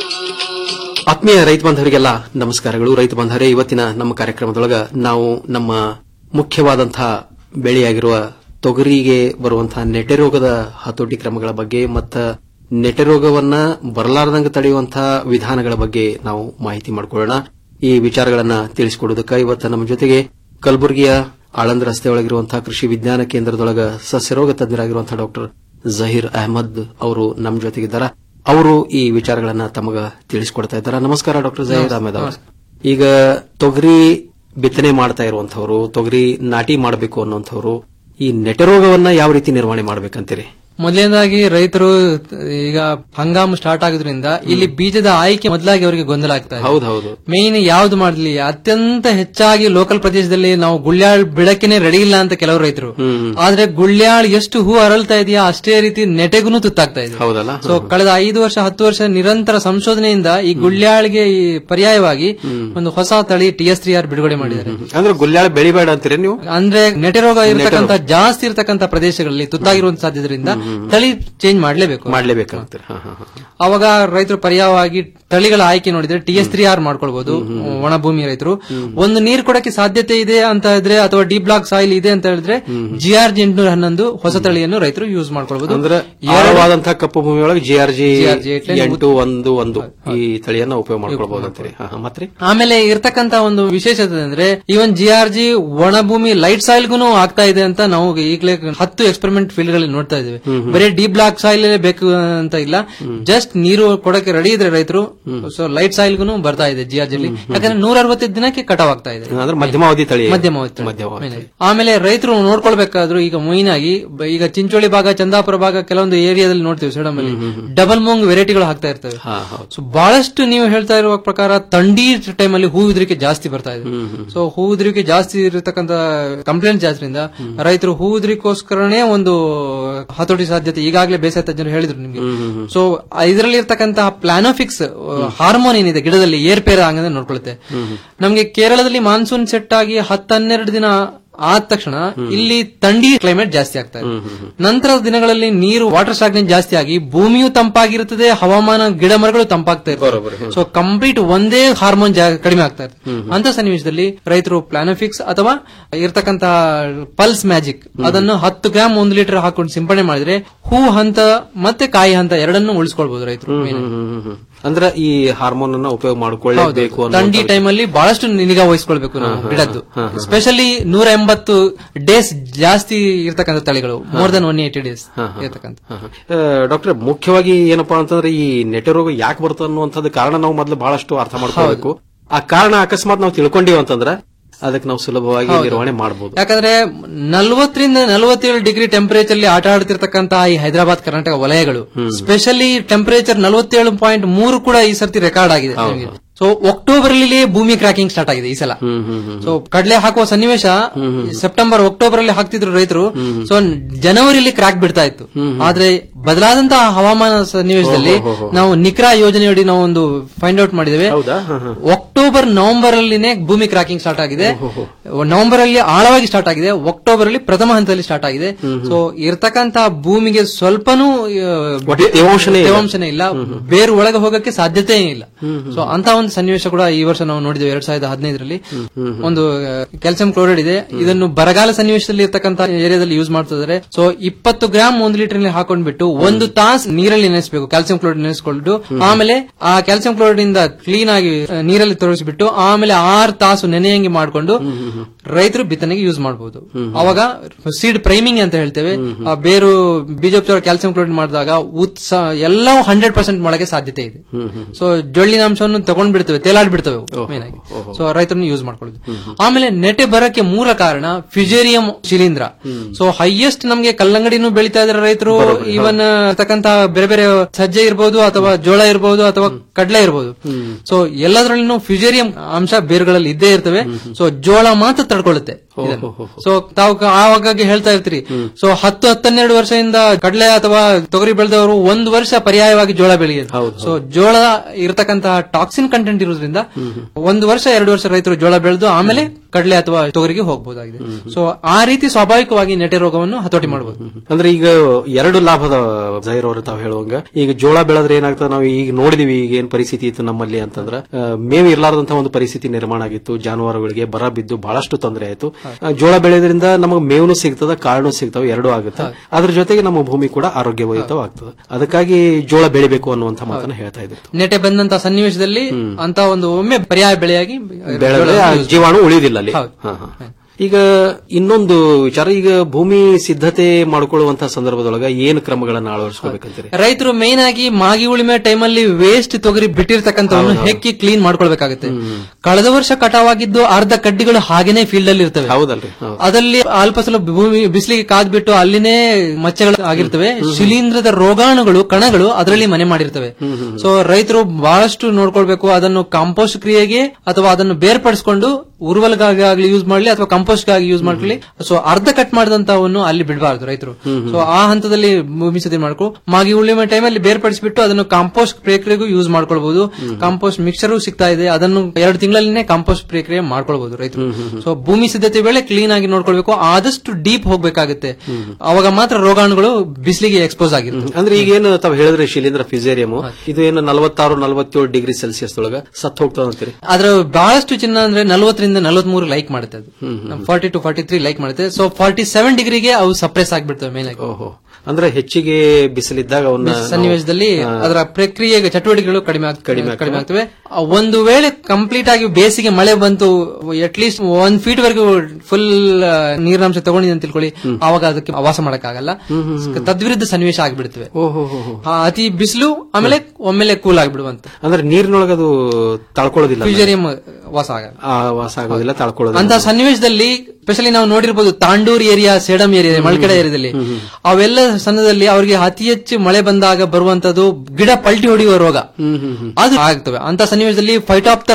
ಆತ್ಮೀಯ ರೈತ ಬಾಂಧವರಿಗೆಲ್ಲ ನಮಸ್ಕಾರಗಳು ರೈತ ಬಾಂಧವರೇ ಇವತ್ತಿನ ನಮ್ಮ ಕಾರ್ಯಕ್ರಮದೊಳಗ ನಾವು ನಮ್ಮ ಮುಖ್ಯವಾದಂತಹ ಬೆಳೆಯಾಗಿರುವ ತೊಗರಿಗೆ ಬರುವಂತಹ ನೆಟೆ ರೋಗದ ಹತೋಟಿ ಕ್ರಮಗಳ ಬಗ್ಗೆ ಮತ್ತು ನೆಟೆ ರೋಗವನ್ನ ಬರಲಾರದಂಗ ತಡೆಯುವಂತಹ ವಿಧಾನಗಳ ಬಗ್ಗೆ ನಾವು ಮಾಹಿತಿ ಮಾಡಿಕೊಳ್ಳೋಣ ಈ ವಿಚಾರಗಳನ್ನ ತಿಳಿಸಿಕೊಡೋದಕ್ಕೆ ಇವತ್ತು ನಮ್ಮ ಜೊತೆಗೆ ಕಲಬುರಗಿಯ ಆಳಂದ ರಸ್ತೆ ಒಳಗಿರುವಂತಹ ಕೃಷಿ ವಿಜ್ಞಾನ ಕೇಂದ್ರದೊಳಗ ಸಸ್ಯರೋಗ ತಜ್ಞರಾಗಿರುವಂತಹ ಡಾಕ್ಟರ್ ಜಹೀರ್ ಅಹಮದ್ ಅವರು ನಮ್ಮ ಜೊತೆಗಿದ್ದಾರೆ ಅವರು ಈ ವಿಚಾರಗಳನ್ನ ತಮಗ ತಿಳಿಸಿಕೊಡ್ತಾ ಇದ್ದಾರೆ ನಮಸ್ಕಾರ ಡಾಕ್ಟರ್ ಜಹೀರ್ ಅಹಮದ್ ಅವರು ಈಗ ತೊಗರಿ ಬಿತ್ತನೆ ಮಾಡ್ತಾ ಇರುವಂತವರು ತೊಗರಿ ನಾಟಿ ಮಾಡಬೇಕು ಅನ್ನುವಂಥವ್ರು ಈ ನೆಟೆ ರೋಗವನ್ನ ಯಾವ ರೀತಿ ನಿರ್ವಹಣೆ ಮಾಡ್ಬೇಕಂತೀರಿ ಮೊದಲನೇದಾಗಿ ರೈತರು ಈಗ ಹಂಗಾಮು ಸ್ಟಾರ್ಟ್ ಆಗೋದ್ರಿಂದ ಇಲ್ಲಿ ಬೀಜದ ಆಯ್ಕೆ ಮೊದಲಾಗಿ ಅವರಿಗೆ ಗೊಂದಲ ಆಗ್ತಾ ಇದೆ ಹೌದು ಹೌದು ಮೇನ್ ಯಾವ್ದು ಮಾಡ್ಲಿ ಅತ್ಯಂತ ಹೆಚ್ಚಾಗಿ ಲೋಕಲ್ ಪ್ರದೇಶದಲ್ಲಿ ನಾವು ಗುಳ್ಯಾಳ್ ಬೆಳಕಿನೇ ರೆಡಿ ಇಲ್ಲ ಅಂತ ಕೆಲವು ರೈತರು ಆದ್ರೆ ಗುಳ್ಯಾಳ್ ಎಷ್ಟು ಹೂ ಅರಳ್ತಾ ಇದೆಯಾ ಅಷ್ಟೇ ರೀತಿ ನೆಟೆಗೂ ತುತ್ತಾಗ್ತಾ ಇದೆ ಹೌದಲ್ಲ ಸೊ ಕಳೆದ ಐದು ವರ್ಷ ಹತ್ತು ವರ್ಷ ನಿರಂತರ ಸಂಶೋಧನೆಯಿಂದ ಈ ಗುಳ್ಯಾಳ್ಗೆ ಈ ಪರ್ಯಾಯವಾಗಿ ಒಂದು ಹೊಸ ತಳಿ ಟಿ ಎಸ್ ತ್ರೀ ಆರ್ ಬಿಡುಗಡೆ ಮಾಡಿದ್ದಾರೆ ಅಂದ್ರೆ ಗುಲ್ಯಾಳ ಬೆಳಿಬೇಡ ಅಂತೀರಿ ನೀವು ಅಂದ್ರೆ ನೆಟೆ ರೋಗ ಇರತಕ್ಕಂತ ಜಾಸ್ತಿ ಇರತಕ್ಕಂತ ಪ್ರದೇಶಗಳಲ್ಲಿ ತುತ್ತಾಗಿರುವಂತ ಸಾಧ್ಯತೆಯಿಂದ ತಳಿ ಚೇಂಜ್ ಮಾಡ್ಲೇಬೇಕು ಮಾಡ್ಲೇಬೇಕಾಗ್ತದೆ ಹಾ, ಹಾ, ಹಾ. ಅವಾಗ ರೈತರು ಪರ್ಯಾಯವಾಗಿ ತಳಿಗಳ ಆಯ್ಕೆ ನೋಡಿದ್ರೆ ಟಿ ಎಸ್ ತ್ರೀ ಆರ್ ಮಾಡ್ಕೊಳ್ಬಹುದು ಒಣ ಭೂಮಿ ರೈತರು ಒಂದು ನೀರು ಕೊಡಕ್ಕೆ ಸಾಧ್ಯತೆ ಇದೆ ಅಂತ ಇದ್ರೆ ಅಥವಾ ಡಿ ಬ್ಲಾಕ್ ಸಾಯಿಲ್ ಇದೆ ಅಂತ ಹೇಳಿದ್ರೆ ಜಿ ಆರ್ ಜಿ ಎಂಟುನೂರ ಹನ್ನೊಂದು ಹೊಸ ತಳಿಯನ್ನು ರೈತರು ಯೂಸ್ ಮಾಡ್ಕೊಳ್ಬಹುದು ಅಂದ್ರೆ ಎರಡು- ಆಳವಾದಂತಹ ಕಪ್ಪು ಭೂಮಿ ಒಳಗೆ ಜಿ ಆರ್ ಜಿ GRG ಎಂಟು ಒಂದು ಒಂದು ಈ ತಳಿಯನ್ನ ಉಪಯೋಗ ಮಾಡ್ಕೊಳ್ಬಹುದು ಅಂತೀರಿ ಹಾ, ಹಾ, ಮತ್ತೆ ಆಮೇಲೆ ಇರ್ತಕ್ಕಂತ ಒಂದು ವಿಶೇಷತೆ ಅಂದ್ರೆ ಈವನ್ ಜಿ ಆರ್ ಜಿ ಒಣ ಭೂಮಿ ಲೈಟ್ ಸಾಯಿಲ್ಗೂ ಆಗ್ತಾ ಇದೆ ಅಂತ ನಾವು ಈಗಲೇ ಹತ್ತು ಎಕ್ಸ್ಪೆರಿಮೆಂಟ್ ಫೀಲ್ಡ್ ಗಳಲ್ಲಿ ನೋಡ್ತಾ ಇದ್ದೇವೆ ಬರೀ ಡಿ ಬ್ಲಾಕ್ ಸಾಯಿಲ್ ಬೇಕು ಅಂತ ಇಲ್ಲ ಜಸ್ಟ್ ನೀರು ಕೊಡಕ್ಕೆ ರೆಡಿ ಇದ್ರೆ ರೈತರು ಸೊ ಲೈಟ್ ಸಾಯಿಲ್ಗೂ ಬರ್ತಾ ಇದೆ ಜಿ ಆರ್ ಜಿ ಯಾಕಂದ್ರೆ ನೂರ ಅರವತ್ತೈದು ದಿನಕ್ಕೆ ಕಟಾವ್ ಆಗ್ತಾ ಇದೆ ಅಂದ್ರೆ ಮಧ್ಯಮಾವಧಿ ತಳಿ ಮಧ್ಯಮಾವಧಿ ತಳಿ. ಮಧ್ಯಮಾವಧಿ ಮೇನ್ ಆಗಿ. ಆಮೇಲೆ ರೈತರು ನೋಡ್ಕೊಳ್ಬೇಕಾದ್ರು ಈಗ ಮೈನ್ ಆಗಿ ಬ- ಈಗ ಚಿಂಚೋಳಿ ಭಾಗ ಚಂದಾಪುರ ಭಾಗ ಕೆಲವೊಂದು ಏರಿಯಾದಲ್ಲಿ ನೋಡ್ತೀವಿ ಸೇಡಮ್ ಅಲ್ಲಿ ಡಬಲ್ ಮೂಂಗ್ ವೆರೈಟಿಗಳು ಹಾಕ್ತಾ ಇರ್ತವೆ ಸೊ ಬಹಳಷ್ಟು ನೀವು ಹೇಳ್ತಾ ಇರುವ ಪ್ರಕಾರ ಥಂಡಿ ಟೈಮ್ ಅಲ್ಲಿ ಹೂ ಉದ್ರಿಕೆ ಜಾಸ್ತಿ ಬರ್ತಾ ಇದೆ ಸೊ ಹೂ ಉದ್ರಿಕೆ ಜಾಸ್ತಿ ಇರತಕ್ಕಂತ ಕಂಪ್ಲೇಂಟ್ ಜಾಸ್ತಿಯಿಂದ ರೈತರು ಹೂ ಉದ್ರಿಕೋಸ್ಕರನೇ ಒಂದು ಹತೋಟಿ ಸಾಧ್ಯತೆ ಈಗಾಗಲೇ ಬೇಸಾಯ ತಜ್ಞರು ಹೇಳಿದ್ರು ನಿಮ್ಗೆ ಸೊ ಇದರಲ್ಲಿ ಇರ್ತಕ್ಕಂತಹ ಪ್ಲಾನೋಫಿಕ್ಸ್ ಹಾರ್ಮೋನ್ ಏನಿದೆ ಗಿಡದಲ್ಲಿ ಏರ್ಪೇರ ಆಗಂದ್ರೆ ನೋಡ್ಕೊಳ್ಳುತ್ತೆ ನಮ್ಗೆ ಕೇರಳದಲ್ಲಿ ಮಾನ್ಸೂನ್ ಸೆಟ್ ಆಗಿ ಹತ್ತನ್ನೆರಡು ದಿನ ಆದ ತಕ್ಷಣ ಇಲ್ಲಿ ಥಂಡಿ ಕ್ಲೈಮೇಟ್ ಜಾಸ್ತಿ ಆಗ್ತಾ ಇದೆ ನಂತರದ ದಿನಗಳಲ್ಲಿ ನೀರು ವಾಟರ್ ಸ್ಟಾಗ್ನೆಂಟ್ ಜಾಸ್ತಿ ಆಗಿ ಭೂಮಿಯು ತಂಪಾಗಿರುತ್ತದೆ ಹವಾಮಾನ ಗಿಡ ಮರಗಳು ತಂಪಾಗ್ತಾ ಇರ್ತವೆ ಸೊ ಕಂಪ್ಲೀಟ್ ಒಂದೇ ಹಾರ್ಮೋನ್ ಕಡಿಮೆ ಆಗ್ತಾ ಇರ್ತದೆ ಅಂತ ಸನ್ನಿವೇಶದಲ್ಲಿ ರೈತರು ಪ್ಲಾನೋಫಿಕ್ಸ್ ಅಥವಾ ಇರ್ತಕ್ಕಂತಹ ಪಲ್ಸ್ ಮ್ಯಾಜಿಕ್ ಅದನ್ನು ಹತ್ತು ಗ್ರಾಮ್ ಒಂದು ಲೀಟರ್ ಹಾಕೊಂಡು ಸಿಂಪಡಣೆ ಮಾಡಿದ್ರೆ ಹೂ ಹಂತ ಮತ್ತೆ ಕಾಯಿ ಹಂತ ಎರಡನ್ನೂ ಉಳಿಸ್ಕೊಳ್ಬಹುದು ರೈತರು main ಆಗಿ. ಅಂದ್ರೆ ಈ ಹಾರ್ಮೋನ್ ಅನ್ನ ಉಪಯೋಗ ಮಾಡ್ಕೊಳ್ಳೇಬೇಕು ಅನ್ನೋ ಥಂಡಿ ಟೈಮ್ ಅಲ್ಲಿ ಬಹಳಷ್ಟು ನಿಗಾ ವಹಿಸ್ಕೊಳ್ಬೇಕು ನಾವು ಗಿಡದ್ದು ಸ್ಪೆಷಲಿ ನೂರ ಎಂಬತ್ತು ಡೇಸ್ ಜಾಸ್ತಿ ಇರ್ತಕ್ಕಂಥ ತಳಿಗಳು more than one eighty days ಇರ್ತಕ್ಕಂಥ ಡಾಕ್ಟರ್ ಮುಖ್ಯವಾಗಿ ಏನಪ್ಪಾ ಅಂತಂದ್ರೆ ಈ ನೆಟೆ ರೋಗ ಯಾಕೆ ಬರ್ತದೆ ಅನ್ನುವಂಥದ್ದು ಕಾರಣ ನಾವು ಮೊದಲು ಬಹಳಷ್ಟು ಅರ್ಥ ಮಾಡ್ಕೋಬೇಕು ಆ ಕಾರಣ ಅಕಸ್ಮಾತ್ ನಾವು ತಿಳ್ಕೊಂಡಿವಿ ಅಂತಂದ್ರೆ ಅದಕ್ಕೆ ನಾವು ಸುಲಭವಾಗಿ ಹೌದು. ನಿರ್ವಹಣೆ ಮಾಡಬಹುದು ಯಾಕಂದ್ರೆ ನಲವತ್ತರಿಂದ ನಲವತ್ತೇಳು ಡಿಗ್ರಿ ಟೆಂಪರೇಚರ್ ಅಲ್ಲಿ ಆಟ ಆಡ್ತಿರ್ತಕ್ಕಂತಹ ಈ ಹೈದರಾಬಾದ್ ಕರ್ನಾಟಕ ವಲಯಗಳು ಸ್ಪೆಷಲಿ ಟೆಂಪರೇಚರ್ ನಲವತ್ತೇಳು ಪಾಯಿಂಟ್ ಮೂರು ಕೂಡ ಈ ಸರ್ತಿ ರೆಕಾರ್ಡ್ ಆಗಿದೆ ಸೊ ಅಕ್ಟೋಬರ್ ಅಲ್ಲಿ ಭೂಮಿ ಕ್ರಾಕಿಂಗ್ ಸ್ಟಾರ್ಟ್ ಆಗಿದೆ ಈ ಸಲ ಸೊ ಕಡಲೆ ಹಾಕುವ ಸನ್ನಿವೇಶ ಸೆಪ್ಟೆಂಬರ್ ಅಕ್ಟೋಬರ್ ಅಲ್ಲಿ ಹಾಕ್ತಿದ್ರು ರೈತರು ಸೊ ಜನವರಿಲಿ ಕ್ರಾಕ್ ಬಿಡ್ತಾ ಇತ್ತು ಆದ್ರೆ ಬದಲಾದಂತಹ ಹವಾಮಾನ ಸನ್ನಿವೇಶದಲ್ಲಿ ನಾವು ನಿಕ್ರಾ ಯೋಜನೆಯಡಿ ನಾವು ಒಂದು ಫೈಂಡ್ ಔಟ್ ಮಾಡಿದ್ದೇವೆ ಅಕ್ಟೋಬರ್ ನವೆಂಬರ್ ಅಲ್ಲಿನೇ ಭೂಮಿ ಕ್ರಾಕಿಂಗ್ ಸ್ಟಾರ್ಟ್ ಆಗಿದೆ ನವೆಂಬರ್ ಅಲ್ಲಿ ಆಳವಾಗಿ ಸ್ಟಾರ್ಟ್ ಆಗಿದೆ ಅಕ್ಟೋಬರ್ ಅಲ್ಲಿ ಪ್ರಥಮ ಹಂತದಲ್ಲಿ ಸ್ಟಾರ್ಟ್ ಆಗಿದೆ ಸೊ ಇರ್ತಕ್ಕಂತ ಭೂಮಿಗೆ ಸ್ವಲ್ಪನೂ ಆ, ಒಟ್ಟು ತೇವಾಂಶನೇ ಇಲ್ಲ. ತೇವಾಂಶನೇ ಇಲ್ಲ ಬೇರು ಒಳಗೆ ಹೋಗಕ್ಕೆ ಸಾಧ್ಯತೆ ಇಲ್ಲ ಸೊ ಅಂತ ಒಂದು ಸನ್ನಿವೇಶ ಕೂಡ ಈ ವರ್ಷ ನಾವು ನೋಡಿದ್ದೇವೆ ಎರಡ್ ಸಾವಿರದ ಹದಿನೈದರಲ್ಲಿ ಒಂದು ಕ್ಯಾಲ್ಸಿಯಂ ಕ್ಲೋರೈಡ್ ಇದೆ ಇದನ್ನು ಬರಗಾಲ ಸನ್ನಿವೇಶದಲ್ಲಿ ಇರ್ತಕ್ಕಂತ ಏರಿಯಾದಲ್ಲಿ ಯೂಸ್ ಮಾಡ್ತಿದ್ದಾರೆ ಸೊ ಇಪ್ಪತ್ತು ಗ್ರಾಮ್ ಒಂದು ಲೀಟರ್ ನಲ್ಲಿ ಹಾಕೊಂಡ್ಬಿಟ್ಟು ಒಂದು ತಾಸು ನೀರಲ್ಲಿ ನೆನೆಸಬೇಕು ಕ್ಯಾಲ್ಸಿಯಂ ಕ್ಲೋರೈಡ್ ನೆನೆಸ್ಕೊಂಡು ಆಮೇಲೆ ಆ ಕ್ಯಾಲ್ಸಿಯಂ ಕ್ಲೋರೈಡ್ ಇಂದ ಕ್ಲೀನ್ ಆಗಿ ಆ, ನೀರಲ್ಲಿ ತೊಡಗಿಸ್ಬಿಟ್ಟು ಆಮೇಲೆ ಆರು ತಾಸು ನೆನೆಯಂಗೆ ಮಾಡ್ಕೊಂಡು ರೈತರು ಬಿತ್ತನೆಗೆ ಯೂಸ್ ಮಾಡಬಹುದು ಅವಾಗ ಸೀಡ್ ಪ್ರೈಮಿಂಗ್ ಅಂತ ಹೇಳ್ತೇವೆ ಆ ಬೇರು ಬೀಜೋಪಚಾರ ಕ್ಯಾಲ್ಸಿಯಂ ಕ್ಲೋರೈಡ್ ಮಾಡಿದಾಗ ಉತ್ಸ ಎಲ್ಲವೂ ಹಂಡ್ರೆಡ್ ಪರ್ಸೆಂಟ್ ಮಾಡಕ್ಕೆ ಸಾಧ್ಯತೆ ಇದೆ ಸೊ ಜೊಳ್ಳಿನ ಅಂಶವನ್ನು ತಗೊಂಡ್ ಬಿಡ್ತವೆ ತೇಲಾಡ್ ಬಿಡ್ತವೆ ಮೇನ್ ಆಗಿ ಸೊ ರೈತರನ್ನು ಯೂಸ್ ಮಾಡ್ಕೊಳ್ಳೋದು ಆಮೇಲೆ ನೆಟೆ ಬರಕ್ಕೆ ಮೂಲ ಕಾರಣ ಫಿಜೇರಿಯಂ ಶಿಲೀಂಧ್ರ ಸೊ ಹೈಯೆಸ್ಟ್ ನಮ್ಗೆ ಕಲ್ಲಂಗಡಿನೂ ಬೆಳಿತಾ ಇದಾರೆ ರೈತರು ಇವನ್ ತಕ್ಕಂತ ಬೇರೆ ಬೇರೆ ಸಜ್ಜೆ ಇರ್ಬೋದು ಅಥವಾ ಜೋಳ ಇರ್ಬೋದು ಅಥವಾ ಕಡಲೆ ಇರ್ಬೋದು ಸೊ ಎಲ್ಲದರಲ್ಲಿನೂ ಫಿಜೇರಿಯಂ ಅಂಶ ಬೇರುಗಳಲ್ಲಿ ಇದ್ದೇ ಇರ್ತವೆ ಸೊ ಜೋಳ ಮಾತ್ರ ತಡ್ಕೊಳ್ಳುತ್ತೆ ಇದನ್ನು. ಸೊ ತಾವು ಕ- ಆವಾಗ ಹೇಳ್ತಾ ಇರ್ತೀರಿ ಸೊ ಹತ್ತು ಹತ್ತನ್ನೆರಡು ವರ್ಷದಿಂದ ಕಡಲೆ ಅಥವಾ ತೊಗರಿ ಬೆಳೆದವರು ಒಂದು ವರ್ಷ ಪರ್ಯಾಯವಾಗಿ ಜೋಳ ಬೆಳೆಯೋದು ಸೊ ಜೋಳ ಇರತಕ್ಕಂತಹ ಟಾಕ್ಸಿನ್ ಕಂಟೆಂಟ್ ಇರೋದ್ರಿಂದ ಒಂದು ವರ್ಷ ಎರಡು ವರ್ಷ ರೈತರು ಜೋಳ ಬೆಳೆದು ಆಮೇಲೆ ಕಡಲೆ ಅಥವಾ ತೊಗರಿಗೆ ಹೋಗಬಹುದಾಗಿದೆ ಸೊ ಆ ರೀತಿ ಸ್ವಾಭಾವಿಕವಾಗಿ ನೆಟೆ ರೋಗವನ್ನು ಹತೋಟಿ ಮಾಡಬಹುದು ಅಂದ್ರೆ ಈಗ ಎರಡು ಲಾಭದ ಜೈರ್ ಅವರು ತಾವು ಹೇಳುವಂಗ ಈಗ ಜೋಳ ಬೆಳೆದ್ರೆ ಏನಾಗ್ತದೆ ನಾವು ಈಗ ನೋಡಿದಿವಿ ಈಗ ಏನ್ ಪರಿಸ್ಥಿತಿ ಇತ್ತು ನಮ್ಮಲ್ಲಿ ಅಂತಂದ್ರ ಆ, ಮೇವು ಇರ್ಲಾರ್ದಂತಹ ಒಂದು ಪರಿಸ್ಥಿತಿ ನಿರ್ಮಾಣ ಆಗಿತ್ತು ಜಾನುವಾರುಗಳಿಗೆ ಬರ ಬಿದ್ದು ಬಹಳಷ್ಟು ತೊಂದರೆ ಆಯ್ತು ಆ, ಜೋಳ ಬೆಳೆಯೋದ್ರಿಂದ ನಮಗೆ ಮೇವನು ಸಿಗ್ತದ ಕಾಳನು ಸಿಗ್ತಾವ ಎರಡೂ ಆಗುತ್ತೆ ಅದ್ರ ಜೊತೆಗೆ ನಮ್ಮ ಭೂಮಿ ಕೂಡ ಆರೋಗ್ಯಯುತವಾಗ್ತದೆ ಅದಕ್ಕಾಗಿ ಜೋಳ ಬೆಳಿಬೇಕು ಅನ್ನುವಂತ ಮಾತನ್ನ ಹೇಳ್ತಾ ಇದ್ರು ನೆಟೆ ಬಂದಂತ ಸನ್ನಿವೇಶದಲ್ಲಿ ಅಂತ ಒಂದು ಒಮ್ಮೆ ಪರ್ಯಾಯ ಬೆಳೆಯಾಗಿ ಬೆಳೆದ್ರೆ ಆ use ಜೀವಾಣು ಉಳಿದಿಲ್ಲ ಅಲ್ಲಿ ಹೌದು. ಹಾ, ಹಾ. ಈಗ ಇನ್ನೊಂದು ವಿಚಾರ ಈಗ ಭೂಮಿ ಸಿದ್ಧತೆ ಮಾಡ್ಕೊಳ್ಳುವಂತಹ ಸಂದರ್ಭದೊಳಗ ಏನು ಕ್ರಮಗಳನ್ನ ಅಳವಡಿಸ್ಕೋಬೇಕಂತೀರಿ ರೈತರು ಮೇನ್ ಆಗಿ ಮಾಗಿ ಉಳಿಮೆ ಟೈಮಲ್ಲಿ ವೇಸ್ಟ್ ತೊಗರಿ ಬಿಟ್ಟಿರ್ತಕ್ಕಂಥವನ್ನು ಹೆಕ್ಕಿ ಕ್ಲೀನ್ ಮಾಡ್ಕೊಳ್ಬೇಕಾಗುತ್ತೆ ಕಳೆದ ವರ್ಷ ಕಟಾವಾಗಿದ್ದು ಅರ್ಧ ಕಡ್ಡಿಗಳು ಹಾಗೇನೆ ಫೀಲ್ಡ್ ಅಲ್ಲಿ ಇರ್ತವೆ ಹೌದಲ್ರಿ ಹೌದು. ಅದಲ್ಲಿ ಅಲ್ಪ ಸ್ವಲ್ಪ ಭೂಮಿ ಬಿಸಿಲಿಗೆ ಕಾದ್ಬಿಟ್ಟು ಅಲ್ಲಿನೇ ಮಚ್ಚೆಗಳು ಆಗಿರ್ತವೆ ಶಿಲೀಂಧ್ರದ ರೋಗಾಣುಗಳು ಕಣಗಳು ಅದರಲ್ಲಿ ಮನೆ ಮಾಡಿರ್ತವೆ ಸೊ ರೈತರು ಬಹಳಷ್ಟು ನೋಡ್ಕೊಳ್ಬೇಕು ಅದನ್ನು ಕಾಂಪೋಸ್ಟ್ ಕ್ರಿಯೆಗೆ ಅಥವಾ ಅದನ್ನು ಬೇರ್ಪಡಿಸಿಕೊಂಡು ಉರುವಲ್ಗಾಗಿ ಆಗ್ಲಿ ಯೂಸ್ ಮಾಡ್ಲಿ ಅಥವಾ ಕಂಪೋಸ್ಟ್ ಗಾಗಿ ಯೂಸ್ ಮಾಡ್ಲಿ ಸೊ ಅರ್ಧ ಕಟ್ ಮಾಡಿದಂತವನ್ನು ಅಲ್ಲಿ ಬಿಡಬಾರ್ದು ರೈತರು ಸೊ ಆ ಹಂತದಲ್ಲಿ ಭೂಮಿ ಸಿದ್ಧತೆ ಮಾಡ್ಕೊ ಮಾಗಿ ಉಳಿಮೆ ಟೈಮಲ್ಲಿ ಬೇರ್ಪಡಿಸಿಬಿಟ್ಟು ಅದನ್ನು ಕಾಂಪೋಸ್ಟ್ ಪ್ರಕ್ರಿಯೆಗೂ ಯೂಸ್ ಮಾಡ್ಕೊಳ್ಬಹುದು ಕಾಂಪೋಸ್ಟ್ ಮಿಕ್ಸರ್ ಸಿಗ್ತಾ ಇದೆ ಅದನ್ನು ಎರಡು ತಿಂಗಳಲ್ಲಿನೇ ಕಾಂಪೋಸ್ಟ್ ಪ್ರಕ್ರಿಯೆ ಮಾಡ್ಕೊಳ್ಬಹುದು ರೈತರು ಸೊ ಭೂಮಿ ಸಿದ್ಧತೆ ವೇಳೆ ಕ್ಲೀನ್ ಆಗಿ ನೋಡ್ಕೊಳ್ಬೇಕು ಆದಷ್ಟು ಡೀಪ್ ಹೋಗ್ಬೇಕಾಗುತ್ತೆ ಅವಾಗ ಮಾತ್ರ ರೋಗಾಣುಗಳು ಬಿಸಿಲಿಗೆ ಎಕ್ಸ್ಪೋಸ್ ಆಗಿರುತ್ತೆ ಅಂದ್ರೆ ಈಗ ಏನು ತಾವು ಹೇಳಿದ್ರೆ ಶಿಲೀಂಧ್ರ ಫಿಸೇರಿಯಂ ಇದು ಏನು ನಲವತ್ತಾರು ನಲವತ್ತೇಳು ಡಿಗ್ರಿ ಸೆಲ್ಸಿಯಸ್ ಒಳಗ ಸತ್ ಹೋಗ್ತದ ಅಂತೀರಿ ಅದ್ರ ಬಹಳಷ್ಟು ಚಿನ್ನ ಅಂದ್ರೆ ನಲವತ್ತರಿಂದ ನಲವತ್ಮೂರು ಲೈಕ್ ಮಾಡುತ್ತೆ ಅದು forty two forty three like ಮಾಡುತ್ತೆ ಸೊ ಫಾರ್ಟಿ ಸೆವೆನ್ ಡಿಗ್ರಿಗೆ ಅವು ಸಪ್ರೆಸ್ ಆಗ್ಬಿಡ್ತವೆ ಮೇನ್ ಆಗಿ ಓಹೋ ಅಂದ್ರೆ ಹೆಚ್ಚಿಗೆ ಬಿಸಿಲಿದ್ದಾಗ ಅವನ್ನ ನಾವು- ಸನ್ನಿವೇಶದಲ್ಲಿ ಆ, ಅದರ ಪ್ರಕ್ರಿಯೆ ಚಟುವಟಿಕೆಗಳು ಕಡಿಮೆ ಆಗ್- ಕಡಿಮೆ ಆಗ್ತವೆ ಆ, ಒಂದು ವೇಳೆ ಕಂಪ್ಲೀಟ್ ಆಗಿ ಬೇಸಿಗೆ ಮಳೆ ಬಂತು ಅಟ್ ಲೀಸ್ಟ್ ಒಂದ್ ಫೀಟ್ ವರೆಗೂ ಫುಲ್ ನೀರಿನಾಂಶ ತಗೊಂಡಿದೆ ಅಂತ ತಿಳ್ಕೊಳ್ಳಿ ಅವಾಗ ಅದಕ್ಕೆ ವಾಸ ಮಾಡಕ್ಕಾಗಲ್ಲ ತದ್ವಿರುದ್ಧ ಸನ್ನಿವೇಶ ಆಗ್ಬಿಡ್ತವೆ ಆ, ಅತಿ ಬಿಸಿಲು ಆಮೇಲೆ ಒಮ್ಮೆಲೆ ಕೂಲ್ ಆಗ್ಬಿಡುವಂತ ಅಂದ್ರೆ ನೀರಿನೊಳಗ ಅದು ತಾಳ್ಕೊಳ್ಳೋದಿಲ್ಲ ಫ್ಯೂಜರಿಯಂ ವಾಸ ಆಗಲ್ಲ ಆ, ವಾಸ ಆಗೋದಿಲ್ಲ ತಾಳ್ಕೊಳ್ಳೋದಿಲ್ಲ ಅಂತ ಸನ್ನಿವೇಶದಲ್ಲಿ ಸ್ಪೆಷಲಿ ನಾವು ನೋಡಿರ್ಬೋದು ತಾಂಡೂರ್ ಏರಿಯಾ ಸೇಡಂ ಏರಿಯಾ ಮಳ್ಕಡೆ ಏರಿಯಾದಲ್ಲಿ ಅವೆಲ್ಲ ಸಣ್ಣದಲ್ಲಿ ಅವರಿಗೆ ಅತಿ ಹೆಚ್ಚು ಮಳೆ ಬಂದಾಗ ಬರುವಂತದ್ದು ಗಿಡ ಪಲ್ಟಿ ಹೊಡೆಯುವ ರೋಗ ಅದು ಆಗ್ತವೆ ಅಂತ ಸನ್ನಿವೇಶದಲ್ಲಿ ಫೈಟಾಪ್ತರ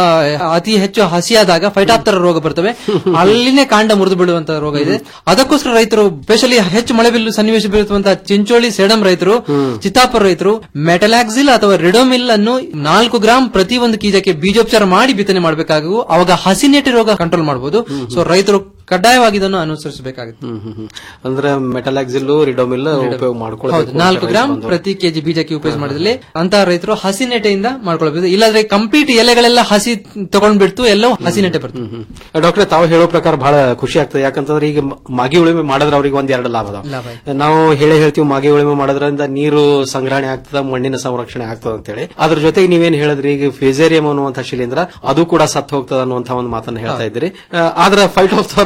ಅತಿ ಹೆಚ್ಚು ಹಸಿಯಾದಾಗ ಫೈಟಾಪ್ತರ ರೋಗ ಬರ್ತವೆ ಅಲ್ಲಿನೇ ಕಾಂಡ ಮುರಿದು ಬಿಡುವಂತ ರೋಗ ಇದೆ ಅದಕ್ಕೋಸ್ಕರ ರೈತರು ಸ್ಪೆಷಲಿ ಹೆಚ್ಚು ಮಳೆ ಬಿಲ್ಲು ಸನ್ನಿವೇಶ ಬೀರುವಂತಹ ಚಿಂಚೋಳಿ ಸೇಡಂ ರೈತರು ಚಿತ್ತಾಪುರ ರೈತರು ಮೆಟಲಾಕ್ಸಿಲ್ ಅಥವಾ ರಿಡೋಮಿಲ್ ಅನ್ನು ನಾಲ್ಕು ಗ್ರಾಂ ಪ್ರತಿ ಒಂದು ಕೀಜಕ್ಕೆ ಬೀಜೋಪಚಾರ ಮಾಡಿ ಬಿತ್ತನೆ ಮಾಡಬೇಕಾಗುವ ಅವಾಗ ಹಸಿನೆಟ್ಟಿ ರೋಗ ಕಂಟ್ರೋಲ್ ಮಾಡಬಹುದು ಸೊ ರೈತರು ಕಡ್ಡಾಯವಾಗಿ ಇದನ್ನು ಅನುಸರಿಸಬೇಕಾಗುತ್ತೆ ಅಂದ್ರೆ ಮೆಟಲಾಕ್ಸಿಲ್ ರಿಡೋಮಿಲ್ ಉಪಯೋಗ ಹೌದು ಮಾಡ್ಕೊಳ್ಳೋದು ನಾಲ್ಕು ಗ್ರಾಂ ಪ್ರತಿ ಕೆಜಿ ಬೀಜಕ್ಕೆ ಉಪಯೋಗ ಮಾಡಿದಲ್ಲಿ ಅಂತ ರೈತರು ಹಸಿ ನೆಟೆಯಿಂದ ಮಾಡ್ಕೊಳ್ಬಹುದು ಇಲ್ಲಾಂದ್ರೆ ಕಂಪ್ಲೀಟ್ ಎಲೆಗಳೆಲ್ಲ ಹಸಿ ತಗೊಂಡ್ಬಿಡ್ತು ಎಲ್ಲವೂ ಹಸಿ ನೆಟೆ ಬರ್ತದೆ ಡಾಕ್ಟರ್ ತಾವು ಹೇಳೋ ಪ್ರಕಾರ ಬಹಳ ಖುಷಿ ಆಗ್ತದೆ ಯಾಕಂತಂದ್ರೆ ಈಗ ಮ- ಮಾಗಿ ಉಳಿಮೆ ಮಾಡಿದ್ರೆ ಅವ್ರಿಗೆ ಒಂದ್ ಎರಡು ಲಾಭ ಅದಾವ ಲಾಭ ನಾವು ಹೇಳೇ ಹೇಳ್ತೀವಿ ಮಾಗಿ ಉಳಿಮೆ ಮಾಡೋದ್ರಿಂದ ನೀರು ಸಂಗ್ರಹಣೆ ಆಗ್ತದ ಮಣ್ಣಿನ ಸಂರಕ್ಷಣೆ ಆಗ್ತದ ಅಂತೇಳಿ ಅದ್ರ ಜೊತೆಗೆ ನೀವೇನ್ ಹೇಳಿದ್ರಿ ಈಗ ಫಿಸೇರಿಯಂ ಅನ್ನುವಂಥ ಶಿಲೀಂಧ್ರ ಅದು ಕೂಡ ಸತ್ ಹೋಗ್ತದ ಅನ್ನುವಂಥ ಒಂದು ಮಾತನ್ನ ಹೇಳ್ತಾ ಇದ್ದೀರಿ ಆ, ಆದ್ರೆ ಫೈಟ್ ಆಫ್ ಥರ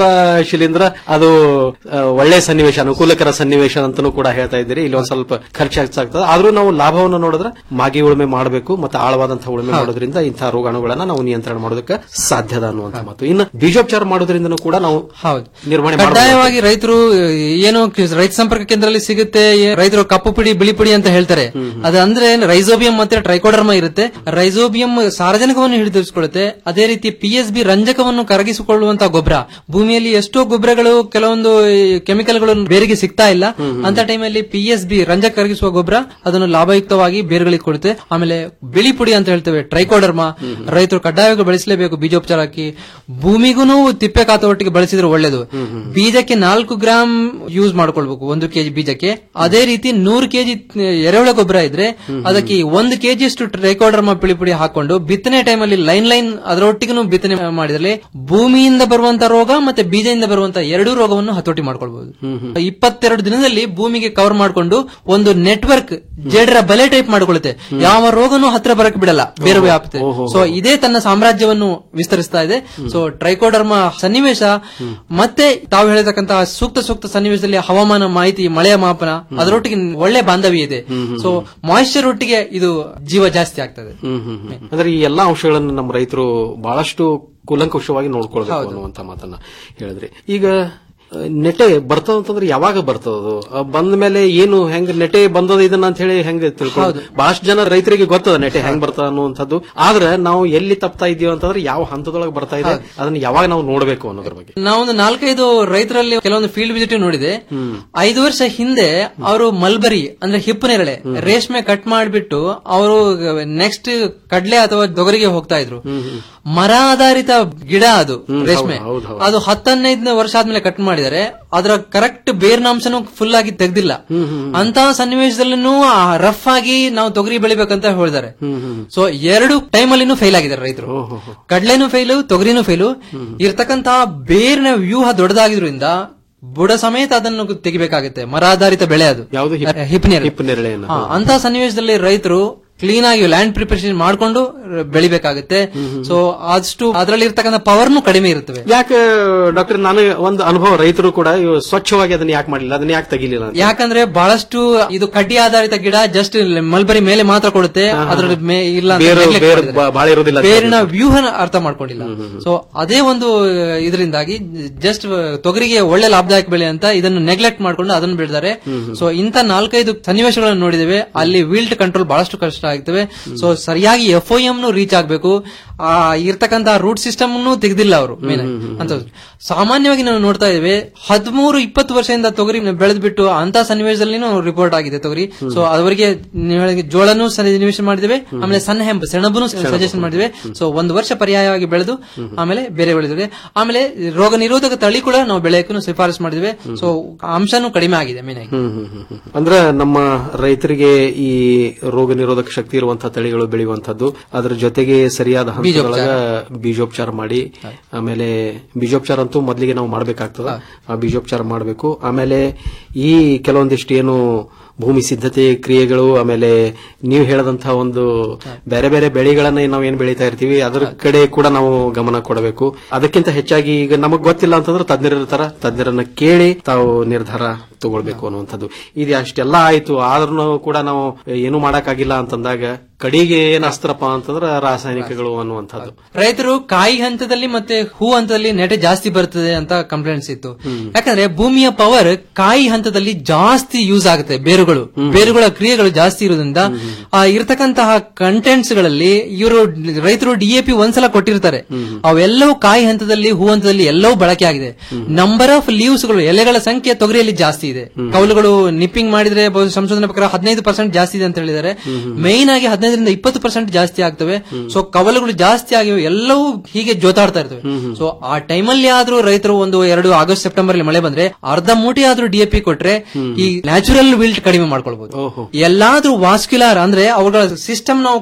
ಶಿಲೀಂಧ್ರ ಅದು ಆ, ಒಳ್ಳೆ ಸನ್ನಿವೇಶ ಅನುಕೂಲಕರ ಸನ್ನಿವೇಶ ಅಂತಾನೂ ಕೂಡ ಹೇಳ್ತಾ ಇದ್ದೀರಿ ಇಲ್ಲಿ ಒಂದ್ ಸ್ವಲ್ಪ ಖರ್ಚು ಹೆಚ್ಚಾಗ್ತದೆ ಆದ್ರೂ ನಾವು ಲಾಭವನ್ನು ನೋಡಿದ್ರೆ ಮಾಗಿ ಉಳುಮೆ ಮಾಡಬೇಕು ಮತ್ತೆ ಆಳವಾದಂತಹ ಉಳುಮೆ ಮಾಡೋದ್ರಿಂದ ಇಂತಹ ರೋಗಾಣುಗಳನ್ನ ನಾವು ನಿಯಂತ್ರಣ ಮಾಡೋದಕ್ಕೆ ಸಾಧ್ಯದ ಅನ್ನುವಂತ ಮಾತು ಇನ್ನು ಬೀಜೋಪಚಾರ ಮಾಡೋದ್ರಿಂದನೂ ಕೂಡ ನಾವು ಹೌದು ನಿರ್ವಹಣೆ ಮಾಡಬಹುದು ಕಡ್ಡಾಯವಾಗಿ ರೈತರು ಏನು ಕ- ರೈತ ಸಂಪರ್ಕ ಕೇಂದ್ರದಲ್ಲಿ ಸಿಗುತ್ತೆ ಏ- ರೈತರು ಕಪ್ಪು ಪುಡಿ ಬಿಳಿ ಪುಡಿ ಅಂತ ಹೇಳ್ತಾರೆ ಅದು ಅಂದ್ರೆ ರೈಸೋಬಿಯಂ ಮತ್ತೆ ಟ್ರೈಕೋಡರ್ಮ ಇರುತ್ತೆ ರೈಸೋಬಿಯಂ ಸಾರಜನಕವನ್ನು ಹಿಡಿದಿರಿಸಿಕೊಳ್ಳುತ್ತೆ ಅದೇ ರೀತಿ ಪಿ ಎಸ್ ಬಿ ರಂಜಕವನ್ನು ಕರಗಿಸಿಕೊಳ್ಳುವಂತಹ ಗೊಬ್ಬರ ಭೂಮಿಯಲ್ಲಿ ಎಷ್ಟೋ ಗೊಬ್ಬರಗಳು ಕೆಲವೊಂದು ಕೆಮಿಕಲ್ಗಳು ಬೇರಿಗೆ ಸಿಗ್ತಾ ಇಲ್ಲ ಅಂತ ಟೈಮಲ್ಲಿ ಪಿ ಎಸ್ ಬಿ ರಂಜಕ ಕರಗಿಸುವ ಗೊಬ್ಬರ ಅದನ್ನು ಲಾಭಯುಕ್ತವಾಗಿ ಬೇರುಗಳಿಗೆ ಕೊಡುತ್ತೆ ಆಮೇಲೆ ಬಿಳಿ ಪುಡಿ ಅಂತ ಹೇಳ್ತೇವೆ ಟ್ರೈಕೋಡರ್ಮ ರೈತರು ಕಡ್ಡಾಯವಾಗಿ ಬಳಸಲೇಬೇಕು ಬೀಜೋಪಚಾರ ಹಾಕಿ ಭೂಮಿಗೂ ತಿಪ್ಪೆ ಕಾತ ಒಟ್ಟಿಗೆ ಬಳಸಿದ್ರೆ ಒಳ್ಳೇದು ಬೀಜಕ್ಕೆ ನಾಲ್ಕು ಗ್ರಾಮ್ ಯೂಸ್ ಮಾಡ್ಕೊಳ್ಬೇಕು ಒಂದು ಕೆಜಿ ಬೀಜಕ್ಕೆ ಅದೇ ರೀತಿ ನೂರು ಕೆಜಿ ಎರೆಹುಳ ಗೊಬ್ಬರ ಇದ್ರೆ ಅದಕ್ಕೆ ಒಂದು ಕೆಜಿ ಅಷ್ಟು ಟ್ರೈಕೋಡರ್ಮ ಬಿಳಿ ಪುಡಿ ಹಾಕೊಂಡು ಬಿತ್ತನೆ ಟೈಮಲ್ಲಿ ಲೈನ್ ಲೈನ್ ಅದರೊಟ್ಟಿಗೂ ಬಿತ್ತನೆ ಮಾಡಿದ್ರೆ ಭೂಮಿಯಿಂದ ಬರುವಂತ ರೋಗ ಮತ್ತೆ ಬೀಜದಿಂದ ಬರುವಂತ ಎರಡೂ ರೋಗವನ್ನು ಹತೋಟಿ ಮಾಡ್ಕೊಳ್ಬಹುದು ಇಪ್ಪತ್ತೆರಡು ದಿನದಲ್ಲಿ ಭೂಮಿಗೆ ಕವರ್ ಮಾಡಿಕೊಂಡು ಒಂದು ನೆಟ್ವರ್ಕ್ ಜೇಡರ ಬಲೆ ಟೈಪ್ ಮಾಡಿಕೊಳ್ಳುತ್ತೆ ಯಾವ ರೋಗನೂ ಹತ್ರ ಬರಕ್ ಬಿಡಲ್ಲ ಬೇರೆ ವ್ಯಾಪ್ತೆ ಸೊ ಇದೇ ತನ್ನ ಸಾಮ್ರಾಜ್ಯವನ್ನು ವಿಸ್ತರಿಸ್ತಾ ಇದೆ ಸೊ ಟ್ರೈಕೋಡರ್ಮ ಸನ್ನಿವೇಶ ಮತ್ತೆ ತಾವು ಹೇಳಿರ್ತಕ್ಕಂತಹ ಸೂಕ್ತ ಸೂಕ್ತ ಸನ್ನಿವೇಶದಲ್ಲಿ ಹವಾಮಾನ ಮಾಹಿತಿ ಮಳೆಯ ಮಾಪನ ಅದರೊಟ್ಟಿಗೆ ಒಳ್ಳೆ ಬಾಂಧವ್ಯ ಇದೆ ಸೊ ಮಾಯಿಶ್ಚರ್ ಒಟ್ಟಿಗೆ ಇದು ಜೀವ ಜಾಸ್ತಿ ಆಗ್ತದೆ ಹ್ಮ್ ಹ್ಮ್ ಹ್ಮ್. ಅಂದ್ರೆ ಈ ಎಲ್ಲಾ ಅಂಶಗಳನ್ನು ನಮ್ಮ ರೈತರು ಬಹಳಷ್ಟು ಕೂಲಂಕುಷವಾಗಿ ನೋಡ್ಕೊಳ್ಬೇಕು ಅನ್ನುವಂತ ಮಾತನ್ನ ಹೇಳಿದ್ರಿ ಈಗ ಆ, ನೆಟೆ ಬರ್ತದ ಅಂತಂದ್ರೆ ಯಾವಾಗ ಬರ್ತದದು ಆ, ಬಂದ ಮೇಲೆ ಏನು ಹೆಂಗ್ ನೆಟೆ ಬಂದದ ಇದನ್ನ ಅಂತ ಹೇಳಿ ಹೆಂಗ್ ತಿಳ್ಕೊಳ್ಳೋದು ಬಹಳಷ್ಟು ಜನ ರೈತರಿಗೆ ಗೊತ್ತದ ನೆಟೆ ಹೆಂಗ್ ಬರ್ತದ ಅನ್ನುವಂಥದ್ದು ಆದ್ರೆ ನಾವು ಎಲ್ಲಿ ತಪ್ತಾ ಇದೀವಿ ಅಂತಂದ್ರೆ ಯಾವ ಹಂತದೊಳಗೆ ಬರ್ತಾ ಇದೆ ಅದನ್ನ ಯಾವಾಗ ನಾವು ನೋಡ್ಬೇಕು ಅನ್ನೋದ್ರ ಬಗ್ಗೆ ನಾವೊಂದು ನಾಲ್ಕೈದು ರೈತರಲ್ಲಿ ಕೆಲವೊಂದು ಫೀಲ್ಡ್ ವಿಸಿಟ್ ನೋಡಿದೆ ಐದು ವರ್ಷ ಹಿಂದೆ ಅವರು ಮಲ್ಬರಿ ಅಂದ್ರೆ ಹಿಪ್ಪು ನೇರಳೆ ರೇಷ್ಮೆ ಕಟ್ ಮಾಡಿಬಿಟ್ಟು ಅವರು ನೆಕ್ಸ್ಟ್ ಕಡ್ಲೆ ಅಥವಾ ತೊಗರಿಗೆ ಹೋಗ್ತಾ ಇದ್ರು ಮರ ಆಧಾರಿತ ಗಿಡ ಅದು ರೇಷ್ಮೆ ಹೌದು, ಹೌದು. ಅದು ಹತ್ತನ್ನೈದನೇ ವರ್ಷ ಆದ್ಮೇಲೆ ಕಟ್ ಮಾಡಿದರೆ ಅದರ ಕರೆಕ್ಟ್ ಬೇರ್ನಾಂಶನೂ ಫುಲ್ ಆಗಿ ತೆಗ್ದಿಲ್ಲ ಅಂತ ಸನ್ನಿವೇಶದಲ್ಲೂ ರಫ್ ಆಗಿ ನಾವು ತೊಗರಿ ಬೆಳಿಬೇಕಂತ ಹೇಳಿದ್ದಾರೆ ಸೊ ಎರಡು ಟೈಮ್ ಅಲ್ಲಿನೂ ಫೇಲ್ ಆಗಿದ್ದಾರೆ ರೈತರು ಕಡ್ಲೆನೂ ಫೇಲು ತೊಗರಿನೂ ಫೇಲು ಇರ್ತಕ್ಕಂತಹ ಬೇರಿನ ವ್ಯೂಹ ದೊಡ್ಡದಾಗಿದ್ರಿಂದ ಬುಡ ಸಮೇತ ಅದನ್ನು ತೆಗಿಬೇಕಾಗುತ್ತೆ ಮರ ಆಧಾರಿತ ಬೆಳೆ ಅದು ಯಾವುದು ಹಿಪ್ನೇರಳೆ ಹಿಪ್ಪು ನೇರಳೆಯನ್ನು ಹಾ, ಅಂತ ಸನ್ನಿವೇಶದಲ್ಲಿ ರೈತರು ಕ್ಲೀನ್ ಆಗಿ ಲ್ಯಾಂಡ್ ಪ್ರಿಪರೇಷನ್ ಮಾಡ್ಕೊಂಡು ಬೆಳಿಬೇಕಾಗುತ್ತೆ ಸೊ ಅಷ್ಟು ಅದರಲ್ಲಿ ಇರ್ತಕ್ಕಂಥ ಪವರ್ನು ಕಡಿಮೆ ಇರುತ್ತವೆ ಯಾಕೆ ಡಾಕ್ಟರ್ ನಾನು ಒಂದು ಅನುಭವ ರೈತರು ಕೂಡ ಇವು ಸ್ವಚ್ಛವಾಗಿ ಅದನ್ನ ಯಾಕೆ ಮಾಡಲಿಲ್ಲ ಅದನ್ನ ಯಾಕೆ ತೆಗಿಲಿಲ್ಲ ಅಂತ ಯಾಕಂದ್ರೆ ಬಹಳಷ್ಟು ಇದು ಕಡ್ಡಿ ಆಧಾರಿತ ಗಿಡ ಜಸ್ಟ್ ಮಲ್ಬರಿ ಮೇಲೆ ಮಾತ್ರ ಕೊಡುತ್ತೆ ಅದ್ರ ಮೇ- ಇಲ್ಲ ಅಂತ ಬೇರು- neglect ಬೇರು ಮಾಡಿದ್ದಾರೆ. ಬ- ಬಾಳ ಇರೋದಿಲ್ಲ ಅಂತ ಬೇರಿನ ವ್ಯೂಹನ ಅರ್ಥ ಮಾಡ್ಕೊಂಡಿಲ್ಲ ಸೊ ಅದೇ ಒಂದು ಇದರಿಂದಾಗಿ ಜಸ್ಟ್ ತೊಗರಿಗೆ ಒಳ್ಳೆ ಲಾಭದಾಯಕ ಬೆಳೆ ಅಂತ ಇದನ್ನು ನೆಗ್ಲೆಕ್ಟ್ ಮಾಡ್ಕೊಂಡು ಅದನ್ನು ಬೆಳೆದಾರೆ ಸೊ ಇಂತ ನಾಲ್ಕೈದು ಸನ್ನಿವೇಶಗಳನ್ನು ನೋಡಿದ್ದೇವೆ ಅಲ್ಲಿ ವೀಲ್ಡ್ ಕಂಟ್ರೋಲ್ ಬಹಳಷ್ಟು ಕಷ್ಟ ಆಗ್ತವೆ ಸೊ ಸರಿಯಾಗಿ ಎಫ್ ನು ರೀಚ್ ಆಗಬೇಕು ಆ ಇರ್ತಕ್ಕಂತಹ ರೂಟ್ ಸಿಸ್ಟಮ್ ತೆಗೆದಿಲ್ಲ ಅವರು ಮೇನ್ ಅಂತ ಸಾಮಾನ್ಯವಾಗಿ ನಾವು ನೋಡ್ತಾ ಇದ್ದೇವೆ ಹದಿಮೂರು ಇಪ್ಪತ್ತು ವರ್ಷದಿಂದ ತೊಗರಿ ಬೆಳೆದ್ಬಿಟ್ಟು ಅಂತ ಸನ್ನಿವೇಶದಲ್ಲಿ ರಿಪೋರ್ಟ್ ಆಗಿದೆ ತೊಗರಿ ಸೊ ಅವರಿಗೆ ನೀವು ಹೇಳಿದ ಜೋಳನೂ ಸನ್ನಿವೇಶ ಮಾಡಿದ್ದೇವೆ ಆಮೇಲೆ ಸಣ್ಣ ಹೆಂಪು ಸೆಣಬುನು ಸಜೆಷನ್ ಮಾಡಿದ್ದೇವೆ ಸೊ ಒಂದು ವರ್ಷ ಪರ್ಯಾಯವಾಗಿ ಬೆಳೆದು ಆಮೇಲೆ ಬೇರೆ ಬೆಳೆದಿವೆ ಆಮೇಲೆ ರೋಗ ನಿರೋಧಕ ತಳಿ ಕೂಡ ನಾವು ಬೆಳೆಯಕ್ಕೂ ಶಿಫಾರಸು ಮಾಡಿದ್ವಿ ಸೊ ಅಂಶನೂ ಕಡಿಮೆ ಆಗಿದೆ ಮೇನ್ ಆಗಿ ಹ್ಮ್ ಹ್ಮ್ ಹ್ಮ್ ಹ್ಮ್. ಅಂದ್ರ ನಮ್ಮ ರೈತರಿಗೆ ಈ ರೋಗ ನಿರೋಧಕ ಶಕ್ತಿ ಇರುವಂತಹ ತಳಿಗಳು ಬೆಳೆಯುವಂತದ್ದು ಅದ್ರ ಜೊತೆಗೆ ಸರಿಯಾದ ಹಂತದೊಳಗ ಬೀಜೋಪಚಾರ ಮಾಡಿ ಆಮೇಲೆ ಬೀಜೋಪಚಾರ ಅಂತೂ ಮೊದಲಿಗೆ ನಾವು ಮಾಡಬೇಕಾಗ್ತದ ಆ ಬೀಜೋಪಚಾರ ಮಾಡಬೇಕು ಆಮೇಲೆ ಈ ಕೆಲವೊಂದಿಷ್ಟು ಏನು ಭೂಮಿ ಸಿದ್ಧತೆ ಕ್ರಿಯೆಗಳು ಆಮೇಲೆ ನೀವು ಹೇಳದಂತಹ ಒಂದು ಬೇರೆ ಬೇರೆ ಬೆಳೆಗಳನ್ನ ನಾವು ಏನ್ ಬೆಳೀತಾ ಇರ್ತೀವಿ ಅದ್ರ ಕಡೆ ಕೂಡ ನಾವು ಗಮನ ಕೊಡಬೇಕು ಅದಕ್ಕಿಂತ ಹೆಚ್ಚಾಗಿ ಈಗ ನಮಗ್ ಗೊತ್ತಿಲ್ಲ ಅಂತಂದ್ರೆ ತಜ್ಞರು ಇರ್ತಾರ ತಜ್ಞರನ್ನ ಕೇಳಿ ತಾವು ನಿರ್ಧಾರ ತಗೊಳ್ಬೇಕು ಅನ್ನುವಂಥದ್ದು ಇದು ಅಷ್ಟೆಲ್ಲ ಆಯ್ತು ಆದ್ರೂ ಕೂಡ ನಾವು ಏನು ಮಾಡಕ್ಕಾಗಿಲ್ಲ ಅಂತಂದಾಗ ಕಡಿಗೆ ಏನ್ ಅಸ್ತ್ರಪ್ಪ ಅಂತಂದ್ರೆ ರಾಸಾಯನಿಕಗಳು ಅನ್ನುವಂಥದ್ದು ರೈತರು ಕಾಯಿ ಹಂತದಲ್ಲಿ ಮತ್ತೆ ಹೂ ಹಂತದಲ್ಲಿ ನೆಟೆ ಜಾಸ್ತಿ ಬರ್ತದೆ ಅಂತ ಕಂಪ್ಲೇಂಟ್ಸ್ ಇತ್ತು ಯಾಕಂದ್ರೆ ಭೂಮಿಯ ಪವರ್ ಕಾಯಿ ಹಂತದಲ್ಲಿ ಜಾಸ್ತಿ ಯೂಸ್ ಆಗುತ್ತೆ ಬೇರುಗಳು ಬೇರುಗಳ ಕ್ರಿಯೆಗಳು ಜಾಸ್ತಿ ಇರೋದ್ರಿಂದ ಆ ಇರತಕ್ಕಂತಹ ಕಂಟೆಂಟ್ಸ್ ಗಳಲ್ಲಿ ಇವರು ರೈತರು ಡಿಎಪಿ ಒಂದ್ಸಲ ಕೊಟ್ಟಿರ್ತಾರೆ ಅವೆಲ್ಲವೂ ಕಾಯಿ ಹಂತದಲ್ಲಿ ಹೂ ಹಂತದಲ್ಲಿ ಎಲ್ಲವೂ ಬಳಕೆ ಆಗಿದೆ ನಂಬರ್ ಆಫ್ ಲೀವ್ಸ್ ಗಳು ಎಲೆಗಳ ಸಂಖ್ಯೆ ತೊಗರಿಯಲ್ಲಿ ಜಾಸ್ತಿ ಇದೆ ಕೌಲುಗಳು ನಿಪ್ಪಿಂಗ್ ಮಾಡಿದ್ರೆ ಬಹು- ಸಂಶೋಧನೆ ಪ್ರಕಾರ ಹದಿನೈದು ಪರ್ಸೆಂಟ್ ಜಾಸ್ತಿ ಇದೆ ಅಂತ ಹೇಳಿದ್ದಾರೆ ಮೈನ್ ಆಗಿ ಹದಿನೈದರಿಂದ ಇಪ್ಪತ್ತು ಪರ್ಸೆಂಟ್ ಜಾಸ್ತಿ ಆಗ್ತವೆ ಸೊ ಕವಲುಗಳು ಜಾಸ್ತಿ ಆಗಿವೆ ಎಲ್ಲವೂ ಹೀಗೆ ಜೋತಾಡ್ತಾ ಇರ್ತವೆ ಸೊ ಆ ಟೈಮಲ್ಲಿ ಆದ್ರೂ ರೈತರು ಒಂದು ಎರಡು ಆಗಸ್ಟ್ ಸೆಪ್ಟೆಂಬರ್ ಅಲ್ಲಿ ಮಳೆ ಬಂದ್ರೆ ಅರ್ಧ ಮೂಟೆ ಆದ್ರೂ ಡಿಎಪಿ ಕೊಟ್ರೆ ಈ ನ್ಯಾಚುರಲ್ ವಿಲ್ಟ್ ಕಡಿಮೆ ಮಾಡ್ಕೊಳ್ಬಹುದು ಎಲ್ಲಾದ್ರೂ ವಾಸ್ಕ್ಯುಲಾರ್ ಅಂದ್ರೆ ಅವುಗಳ ಸಿಸ್ಟಮ್ ನಾವು ಕಳಕ್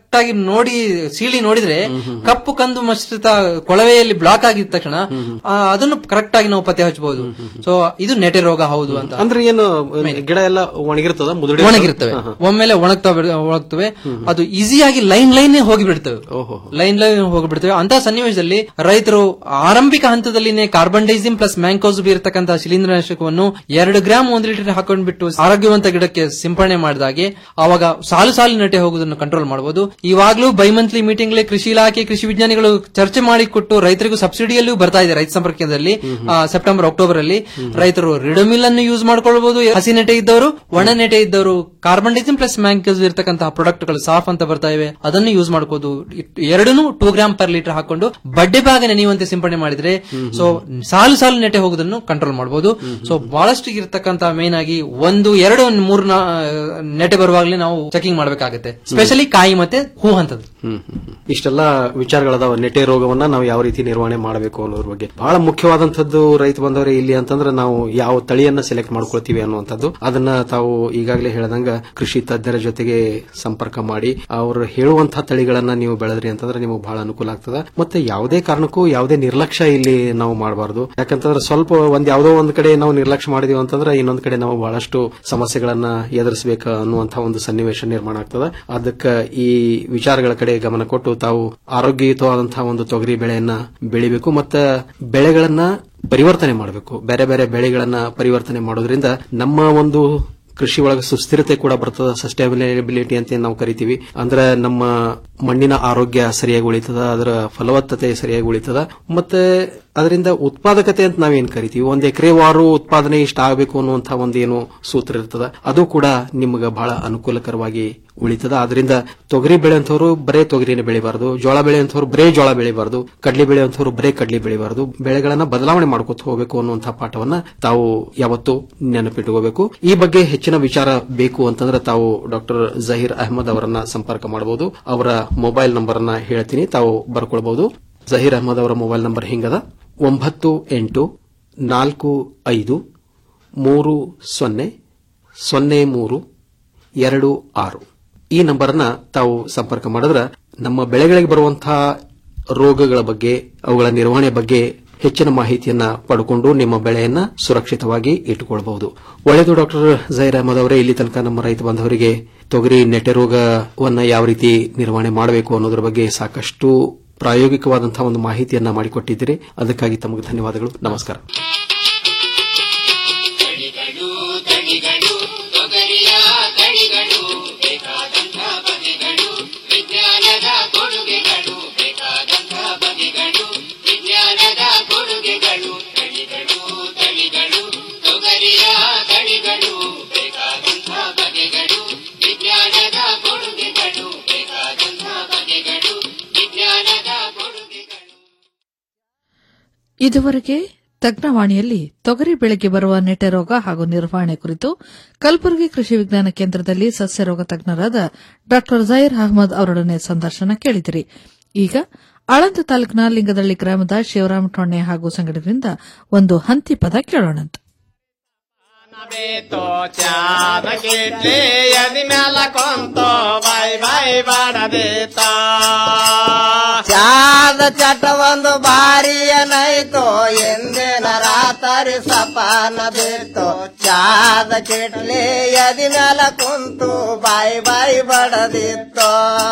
ಆಗಿ ನೋಡಿ ಸೀಳಿ ನೋಡಿದ್ರೆ ಕಪ್ಪು ಕಂದು ಮಿಶ್ರಿತ ಕೊಳವೆಯಲ್ಲಿ ಬ್ಲಾಕ್ ಆಗಿದ ತಕ್ಷಣ ಆ, ಅದನ್ನು ಕರೆಕ್ಟ್ ಆಗಿ ನಾವು ಪತ್ತೆ ಹಚ್ಚಬಹುದು ಸೊ ಇದು ನೆಟೆ ರೋಗ ಹೌದು ಅಂತ ಅಂದ್ರೆ ಏನು ಗಿಡ ಎಲ್ಲ ಒಣಗಿರ್ತದ ಮುದುಡಿ ಒಣಗಿರ್ತವೆ ಒಮ್ಮೆಲೆ ಒಣಗ್ತಾ ಒಣಗ್ತವೆ ಅದು ಈಸಿಯಾಗಿ ಲೈನ್ ಲೈನ್ ಹೋಗಿ ಬಿಡ್ತವೆ ಲೈನ್ ಲೈನ್ ಹೋಗಿ ಬಿಡ್ತವೆ ಅಂತ ಸನ್ನಿವೇಶದಲ್ಲಿ ರೈತರು ಆರಂಭಿಕ ಹಂತದಲ್ಲಿನೇ ಕಾರ್ಬನ್ ಡೈಸಿಮ್ ಪ್ಲಸ್ ಮ್ಯಾಂಕೋಸ್ ಇರತಕ್ಕಂತಹ ಶಿಲೀಂಧ್ರನಾಶಕವನ್ನು ಎರಡು ಗ್ರಾಮ್ ಒಂದು ಲೀಟರ್ ಹಾಕೊಂಡ್ಬಿಟ್ಟು ಆರೋಗ್ಯವಂತ ಗಿಡಕ್ಕೆ ಸಿಂಪಡಣೆ ಮಾಡಿದಾಗೆ ಅವಾಗ ಸಾಲು ಸಾಲು ನಟೆ ಹೋಗುವುದನ್ನು ಕಂಟ್ರೋಲ್ ಮಾಡಬಹುದು ಇವಾಗಲೂ ಬೈ ಮಂತ್ಲಿ ಮೀಟಿಂಗ್ ಕೃಷಿ ಇಲಾಖೆ ಕೃಷಿ ವಿಜ್ಞಾನಿಗಳು ಚರ್ಚೆ ಮಾಡಿಕೊಟ್ಟು ರೈತರಿಗೂ ಸಬ್ಸಿಡಿಯಲ್ಲೂ ಬರ್ತಾ ಇದೆ ರೈತ ಸಂಪರ್ಕದಲ್ಲಿ ಆ, ಸೆಪ್ಟೆಂಬರ್ ಅಕ್ಟೋಬರ್ ಅಲ್ಲಿ ರೈತರು ರಿಡೋಮಿಲ್ ಅನ್ನು ಯೂಸ್ ಮಾಡ್ಕೊಳ್ಬಹುದು ಹಸಿ ನೆಟೆ ಇದ್ದವರು ಒಣ ನೆಟೆ ಇದ್ದವರು ಕಾರ್ಬನ್ ಡೈಸಿಮ್ ಪ್ಲಸ್ ಮ್ಯಾಂಕೋಸ್ ಇರತಕ್ಕಂತಹ ಪ್ರಾಡಕ್ಟ್ ಗಳು ಸಾಫ್ ಅಂತ ಬರ್ತಾ ಇವೆ ಅದನ್ನು ಯೂಸ್ ಮಾಡ್ಕೋದು ಎರಡೂ ಟೂ ಗ್ರಾಮ್ ಪರ್ ಲೀಟರ್ ಹಾಕೊಂಡು ಬಡ್ಡೆ ಭಾಗ ನೆನೆಯುವಂತೆ ಸಿಂಪಡಣೆ ಮಾಡಿದ್ರೆ ಸೊ ಸಾಲು ಸಾಲು ನೆಟೆ ಹೋಗೋದನ್ನು ಕಂಟ್ರೋಲ್ ಮಾಡಬಹುದು ಸೊ ಬಹಳಷ್ಟು ಇರತಕ್ಕಂತ ಮೇನ್ ಆಗಿ ಒಂದು ಎರಡು ಮೂರು ನಾ- ನೆಟೆ ಬರುವಾಗಲೇ ನಾವು ಚೆಕಿಂಗ್ ಮಾಡಬೇಕಾಗುತ್ತೆ ಸ್ಪೆಷಲಿ ಕಾಯಿ ಮತ್ತೆ ಹೂ ಹಂತದ್ದು ಹ್ಮ್ ಹ್ಮ್, ಹ್ಮ್. ಇಷ್ಟೆಲ್ಲ ವಿಚಾರಗಳದಾವ ನೆಟೆ ರೋಗವನ್ನ ನಾವು ಯಾವ ರೀತಿ ನಿರ್ವಹಣೆ ಮಾಡಬೇಕು ಅನ್ನೋದ್ರ ಬಗ್ಗೆ ಬಹಳ ಮುಖ್ಯವಾದಂತದ್ದು ರೈತ ಬಂದವರೇ ಇಲ್ಲಿ ಅಂತಂದ್ರೆ ನಾವು ಯಾವ ತಳಿಯನ್ನ ಸೆಲೆಕ್ಟ್ ಮಾಡ್ಕೊಳ್ತೀವಿ ಅನ್ನುವಂಥದ್ದು ಅದನ್ನ ತಾವು ಈಗಾಗಲೇ ಹೇಳ್ದಂಗ ಕೃಷಿ ತಜ್ಞರ ಜೊತೆಗೆ ಸಂಪರ್ಕ ಮಾಡಿ ಅವರು ಹೇಳುವಂತಹ ತಳಿಗಳನ್ನ ನೀವು ಬೆಳೆದ್ರಿ ಅಂತಂದ್ರೆ ನಿಮಗೆ ಬಹಳ ಅನುಕೂಲ ಆಗ್ತದ ಮತ್ತೆ ಯಾವುದೇ ಕಾರಣಕ್ಕೂ ಯಾವುದೇ ನಿರ್ಲಕ್ಷ್ಯ ಇಲ್ಲಿ ನಾವು ಮಾಡಬಾರ್ದು ಯಾಕಂತಂದ್ರೆ ಸ್ವಲ್ಪ ಒಂದ್ ಯಾವ್ದೋ ಒಂದ್ ಕಡೆ ನಾವು ನಿರ್ಲಕ್ಷ್ಯ ಮಾಡಿದೀವಿ ಅಂತಂದ್ರೆ ಇನ್ನೊಂದ್ ಕಡೆ ನಾವು ಬಹಳಷ್ಟು ಸಮಸ್ಯೆಗಳನ್ನ ಎದುರಿಸಬೇಕ ಅನ್ನುವಂತ ಒಂದು ಸನ್ನಿವೇಶ ನಿರ್ಮಾಣ ಆಗ್ತದ ಅದಕ್ಕೆ ಈ ವಿಚಾರಗಳ ಕಡೆ ಗಮನ ಕೊಟ್ಟು ತಾವು ಆರೋಗ್ಯಯುತವಾದಂತಹ ಒಂದು ತೊಗರಿ ಬೆಳೆಯನ್ನ ಬೆಳಿಬೇಕು ಮತ್ತೆ ಬೆಳೆಗಳನ್ನ ಪರಿವರ್ತನೆ ಮಾಡಬೇಕು ಬೇರೆ ಬೇರೆ ಬೆಳೆಗಳನ್ನ ಪರಿವರ್ತನೆ ಮಾಡೋದ್ರಿಂದ ನಮ್ಮ ಒಂದು ಕೃಷಿ ಒಳಗೆ ಸುಸ್ಥಿರತೆ ಕೂಡ ಬರ್ತದ ಸಸ್ಟೈನಬಿಲಿಟಿ ಅಂತ ಏನ್ ನಾವು ಕರಿತೀವಿ ಅಂದ್ರೆ ನಮ್ಮ ಮಣ್ಣಿನ ಆರೋಗ್ಯ ಸರಿಯಾಗಿ ಉಳಿತದ ಅದರ ಫಲವತ್ತತೆ ಸರಿಯಾಗಿ ಉಳಿತದ ಮತ್ತೆ ಅದರಿಂದ ಉತ್ಪಾದಕತೆ ಅಂತ ನಾವೇನ್ ಕರಿತೀವಿ ಒಂದ್ ಎಕರೆ ವಾರು ಉತ್ಪಾದನೆ ಇಷ್ಟ ಆಗಬೇಕು ಅನ್ನುವಂತಹ ಒಂದೇನು ಸೂತ್ರ ಇರ್ತದ ಅದು ಕೂಡ ನಿಮ್ಗೆ ಬಹಳ ಅನುಕೂಲಕರವಾಗಿ ಉಳಿತದ ಅದರಿಂದ ತೊಗರಿ ಬೆಳೆಯಂಥವ್ರು ಬರೇ ತೊಗರಿನ ಬೆಳಿಬಾರದು ಜೋಳ ಬೆಳೆಯಂಥವ್ರು ಬರೇ ಜೋಳ ಬೆಳಿಬಾರದು ಕಡ್ಲಿ ಬೆಳೆಯಂಥವ್ರು ಬರೇ ಕಡ್ಲಿ ಬೆಳಿಬಾರದು ಬೆಳೆಗಳನ್ನ ಬದಲಾವಣೆ ಮಾಡ್ಕೊತ ಹೋಗಬೇಕು ಅನ್ನುವಂತಹ ಪಾಠವನ್ನ ತಾವು ಯಾವತ್ತು ನೆನಪಿಟ್ಕೋಬೇಕು ಈ ಬಗ್ಗೆ ಹೆಚ್ಚಿನ ವಿಚಾರ ಬೇಕು ಅಂತಂದ್ರೆ ತಾವು ಡಾಕ್ಟರ್ ಜಹೀರ್ ಅಹಮದ್ ಅವರನ್ನ ಸಂಪರ್ಕ ಮಾಡಬಹುದು ಅವರ ಮೊಬೈಲ್ ನಂಬರ್ ಅನ್ನ ಹೇಳ್ತೀನಿ ತಾವು ಬರ್ಕೊಳ್ಬಹುದು ಜಹೀರ್ ಅಹಮದ್ ಅವರ ಮೊಬೈಲ್ ನಂಬರ್ ಹಿಂಗದ ಒಂಬತ್ತು ಎಂಟು ನಾಲ್ಕು ಐದು ಮೂರು ಸೊನ್ನೆ ಸೊನ್ನೆ ಮೂರು ಎರಡು ಆರು ಈ ನಂಬರ್ನ ತಾವು ಸಂಪರ್ಕ ಮಾಡಿದ್ರೆ ನಮ್ಮ ಬೆಳೆಗಳಿಗೆ ಬರುವಂತಹ ರೋಗಗಳ ಬಗ್ಗೆ ಅವುಗಳ ನಿರ್ವಹಣೆ ಬಗ್ಗೆ ಹೆಚ್ಚಿನ ಮಾಹಿತಿಯನ್ನ ಪಡ್ಕೊಂಡು ನಿಮ್ಮ ಬೆಳೆಯನ್ನ ಸುರಕ್ಷಿತವಾಗಿ ಇಟ್ಟುಕೊಳ್ಳಬಹುದು ಒಳ್ಳೆಯದು ಡಾಕ್ಟರ್ ಜೈರ್ ಅಹಮದ್ ಅವರೇ ಇಲ್ಲಿ ತನಕ ನಮ್ಮ ರೈತ ಬಾಂಧವರಿಗೆ ತೊಗರಿ ನೆಟ್ಟೆ ರೋಗವನ್ನ ಯಾವ ರೀತಿ ನಿರ್ವಹಣೆ ಮಾಡಬೇಕು ಅನ್ನೋದ್ರ ಬಗ್ಗೆ ಸಾಕಷ್ಟು ಪ್ರಾಯೋಗಿಕವಾದಂತಹ ಒಂದು ಮಾಹಿತಿಯನ್ನ ಮಾಡಿಕೊಟ್ಟಿದ್ದೀರಿ ಅದಕ್ಕಾಗಿ ತಮಗೆ ಧನ್ಯವಾದಗಳು ನಮಸ್ಕಾರ ತಳಿಗಳು ತಳಿಗಳು ತೊಗರಿಯ ತಳಿಗಳು ಬೇಕಾದಂಥ ಬಗೆಗಳು ವಿಜ್ಞಾನದ ಕೊಡುಗೆಗಳು ಬೇಕಾದಂಥ ಬಗೆಗಳು ವಿಜ್ಞಾನದ ಕೊಡುಗೆಗಳು ತಳಿಗಳು ತಳಿಗಳು ತೊಗರಿಯ ತಳಿಗಳು ಬೇಕಾದಂಥ ಬಗೆಗಳು ವಿಜ್ಞಾನದ ಕೊಡುಗೆಗಳು ಬೇಕಾದಂಥ ಬಗೆಗಳು ವಿಜ್ಞಾನದ ಕೊಡುಗೆಗಳು ಇದುವರೆಗೆ ತಜ್ಞವಾಣಿಯಲ್ಲಿ ತೊಗರಿ ಬೆಳೆಗೆ ಬರುವ ನೆಟೆ ರೋಗ ಹಾಗೂ ನಿರ್ವಹಣೆ ಕುರಿತು ಕಲಬುರಗಿ ಕೃಷಿ ವಿಜ್ಞಾನ ಕೇಂದ್ರದಲ್ಲಿ ಸಸ್ಯರೋಗ ತಜ್ಞರಾದ ಡಾ ಜೈರ್ ಅಹಮದ್ ಅವರೊಡನೆ ಸಂದರ್ಶನ ಕೇಳಿದಿರಿ ಈಗ ಆಳಂದ ತಾಲೂಕಿನ ಲಿಂಗದಳ್ಳಿ ಗ್ರಾಮದ ಶಿವರಾಮ ಟೊಣ್ಣೆ ಹಾಗೂ ಸಂಘಟನೆಯಿಂದ ಒಂದು ಹಂತಿ ಪದ ಕೇಳೋಣಂತ ಚಾದ ಕಿಟ್ಲಿ ಎದಿ ಮ್ಯಾಲ ಕೊಂತ ಬಾಯ್ ಬಾಯ್ ಬಾಡದೇತ ಚಾದ ಚಟ ಒಂದು ಬಾರಿಯನೈತೋ ಎಂದಿನ ರಾತರಿ ಸಪಾನ ಬೇತೋ ಚಾದ ಕಿಟ್ಲಿ ಎದಿ ಮ್ಯಾಲ ಕುಂತು ಬಾಯ್ ಬಾಯ್ ಬಡದಿತ್ತೋ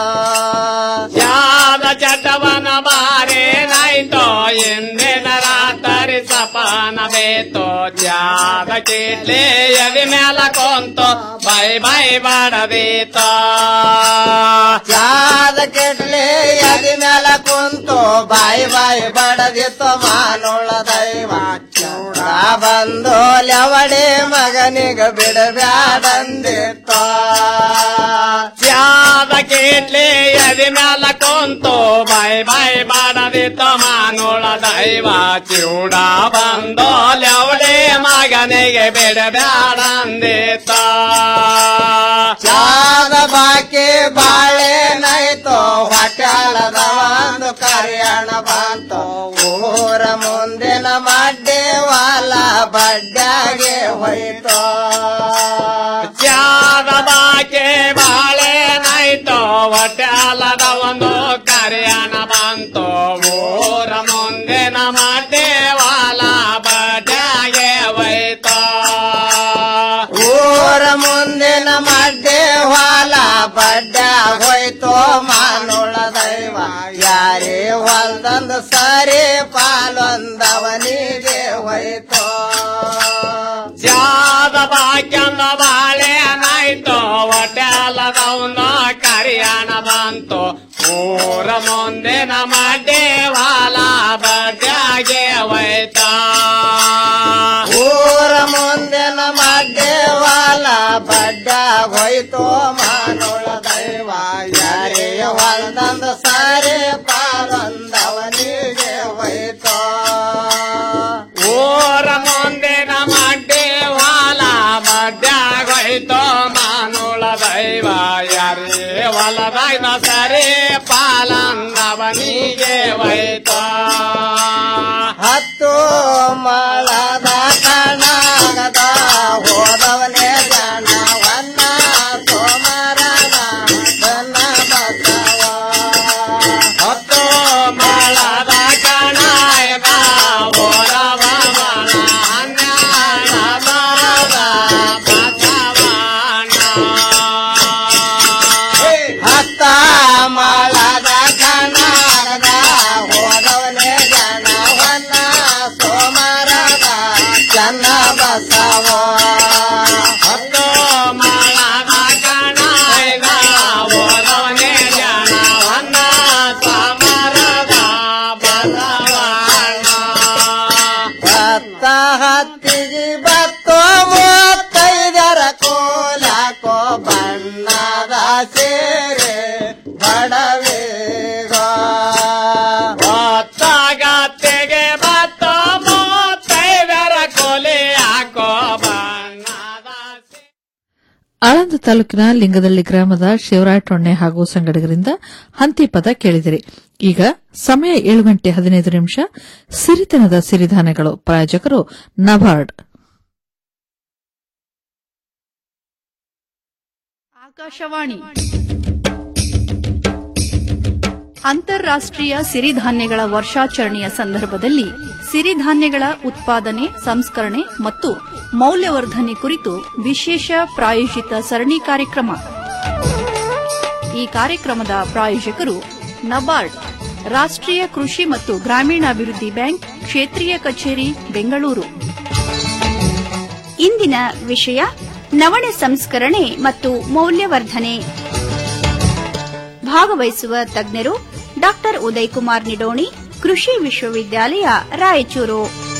ಚಾದ ಚಟವನ ಬಾರೇನಾಯ್ತೋ ಎಂದಿನ ರಾತರಿ ಸಪಾನ ಬೇತೋ ಚಾದ ಕಿಟ್ಲಿ ಎದಿ ಮ್ಯಾಲ ಕೊಂತು ಬೈ ಬೈ ಬಡದೀತ ಚಾದ ಕೆಟ್ಲೆ ಎದಿ ಮ್ಯಾಲ ಕುಂತು ಬಾಯಿ ಬಾಯಿ ಬಡದಿತ್ತು ಮಾನುಳ ದೈವ ಚೂಡ ಬಂದು ಲವಡೆ ಮಗನಿಗ ಬಿಡಬ್ಯಾಡಂದಿತ್ತು ಚಾದ ಕೆಟ್ಲೆ ಎದಿ ಮ್ಯಾಲ ಕುಂತು ಬಾಯಿ ಬಾಯಿ ಬಡದಿತ್ತು ಮಾನುಳ ದೈವ ಚೂಡ ಬಂದು ಲವಡೆ ಮಗನಿಗೆ ಬಿಡಬ್ಯಾಡಂದಿತ್ತ ಚಾದ ಬಾಕಿ ಬಾಳೆ ನೈತೋ ಹೊಟ್ಯಾಳದ ಒಂದು ಕರಿಯಣ ಬಂತು ಊರ ಮುಂದಿನ ಮಡ್ಡೆ ವಾಲ ಬಡ್ಡಾಗೆ ಹೋಯ್ತು ಚಾದ ಬಾಕಿ ಬಾಳೆ ನೈತೋ ಒಟ್ಟಾಲದ ಒಂದು ಕಾರ್ಯಣ ಬಂತು ಊರ ಮುಂದಿನ ಮಡ್ಡೇವಾಲ ಬಡ್ಯಾಗೆ ಹೋಯ್ತು ಊರ ಮುಂದಿನ ಮಡ್ಡೇವಾಲ ಬಡ್ಡ ಹೋಯ್ತು ಮಾನುಳ ದೈವ ಯಾರೇ ಹೊಲ್ದಂದು ಸರಿ ಪಾಲೊಂದವನಿಗೆ ಹೋಯ್ತು ಜಾದ ಬಾಕ್ಯಂದ ಬಾಳೆನಾಯ್ತು ಒಟ್ಟಾಲದವನ ಕರಿಯಣ ಬಂತು ಊರ ಮುಂದಿನ ಮಡ್ಡೇವಾಲ ಬಡ್ಯಾಗೆ ಹೋಯ್ತಾ ಊರ ಮುಂದಿನ ಮಡ್ಡೇವಾಲ ಬಡ್ಡ ಹೋಯ್ತು ಮಾನುಳ ದೈವ ಯಾರೇ ಹೊಲ್ದಂದು ಸಾರಿ ಪಾಲೊಂದವನಿಗೆ ಹೋಯ್ತು ಊರ ಮುಂದಿನ ಮಡ್ಡೇವಾಲ ಬಡ್ಡಾಗೋಯ್ತು ಮಾನುಳ ದೈವ ಯಾರೇ ಹೊಲದೈನ ಸರಿ ಪಾಲಂದವನಿಗೆ ಹೋಯ್ತು ಹತ್ತು ಮಳದ ಕಣಗದ ಹೋದವನೇ ಜನವನ್ನ ಸೋಮರನ ಬನ್ನ ಬಸವ ಹತ್ತು ಮಳದ ಕಣಗದ ಹೋದವ ಮನ ಅನ್ಯಾಯ ಮರದ ಬಸವನ ಹತ್ತ ಮಳದ ಕಣಗದ ಹೋದವನೇ ಜನವನ್ನ ಸೋಮರದ ಚನ್ನ ಬಸವ ಹತ್ತು ಮಳದ ಕಣಗ ಹೋದವನೇ ಜನವನ್ನ ಸೋಮರದ ಬಸವನ ಹತ್ತ ಹತ್ತಿಗೆ ಬತ್ತು ಮೂವತ್ತೈದರ ಕೋಲಕೋ ಬಣ್ಣದ ಸೇರೆ ಬಡವೇಗ ಹೊತ್ತಾಗತ್ತೆಗೆ ಬತ್ತು ಮೂವತ್ತೈದರ ಕೋಲೆ ಹಾಕೋ ಬಣ್ಣದ ಆಳಂದ ತಾಲೂಕಿನ ಲಿಂಗದಳ್ಳಿ ಗ್ರಾಮದ ಶಿವರಾಯಟೊಣ್ಣೆ ಹಾಗೂ ಸಂಗಡಿಗರಿಂದ ಹಂತಿ ಪದ ಕೇಳಿದಿರಿ ಈಗ ಸಮಯ ಏಳು ಗಂಟೆ ಹದಿನೈದು ನಿಮಿಷ ಸಿರಿತನದ ಸಿರಿಧಾನ್ಯಗಳು ಪ್ರಾಯೋಜಕರು ನಬಾರ್ಡ್ ಆಕಾಶವಾಣಿ ಅಂತಾರಾಷ್ಟ್ರೀಯ ಸಿರಿಧಾನ್ಯಗಳ ವರ್ಷಾಚರಣೆಯ ಸಂದರ್ಭದಲ್ಲಿ ಸಿರಿಧಾನ್ಯಗಳ ಉತ್ಪಾದನೆ ಸಂಸ್ಕರಣೆ ಮತ್ತು ಮೌಲ್ಯವರ್ಧನೆ ಕುರಿತು ವಿಶೇಷ ಪ್ರಾಯೋಜಿತ ಸರಣಿ ಕಾರ್ಯಕ್ರಮ ಈ ಕಾರ್ಯಕ್ರಮದ ಪ್ರಾಯೋಜಕರು ನಬಾರ್ಡ್ ರಾಷ್ಟ್ರೀಯ ಕೃಷಿ ಮತ್ತು ಗ್ರಾಮೀಣಾಭಿವೃದ್ಧಿ ಬ್ಯಾಂಕ್ ಕ್ಷೇತ್ರೀಯ ಕಚೇರಿ ಬೆಂಗಳೂರು ಇಂದಿನ ವಿಷಯ ನವಣೆ ಸಂಸ್ಕರಣೆ ಮತ್ತು ಮೌಲ್ಯವರ್ಧನೆ ಭಾಗವಹಿಸುವ ತಜ್ಞರು ಡಾಕ್ಟರ್ ಉದಯ್ ಕುಮಾರ್ ನಿಡೋಣಿ ಕೃಷಿ ವಿಶ್ವವಿದ್ಯಾಲಯ ರಾಯಚೂರು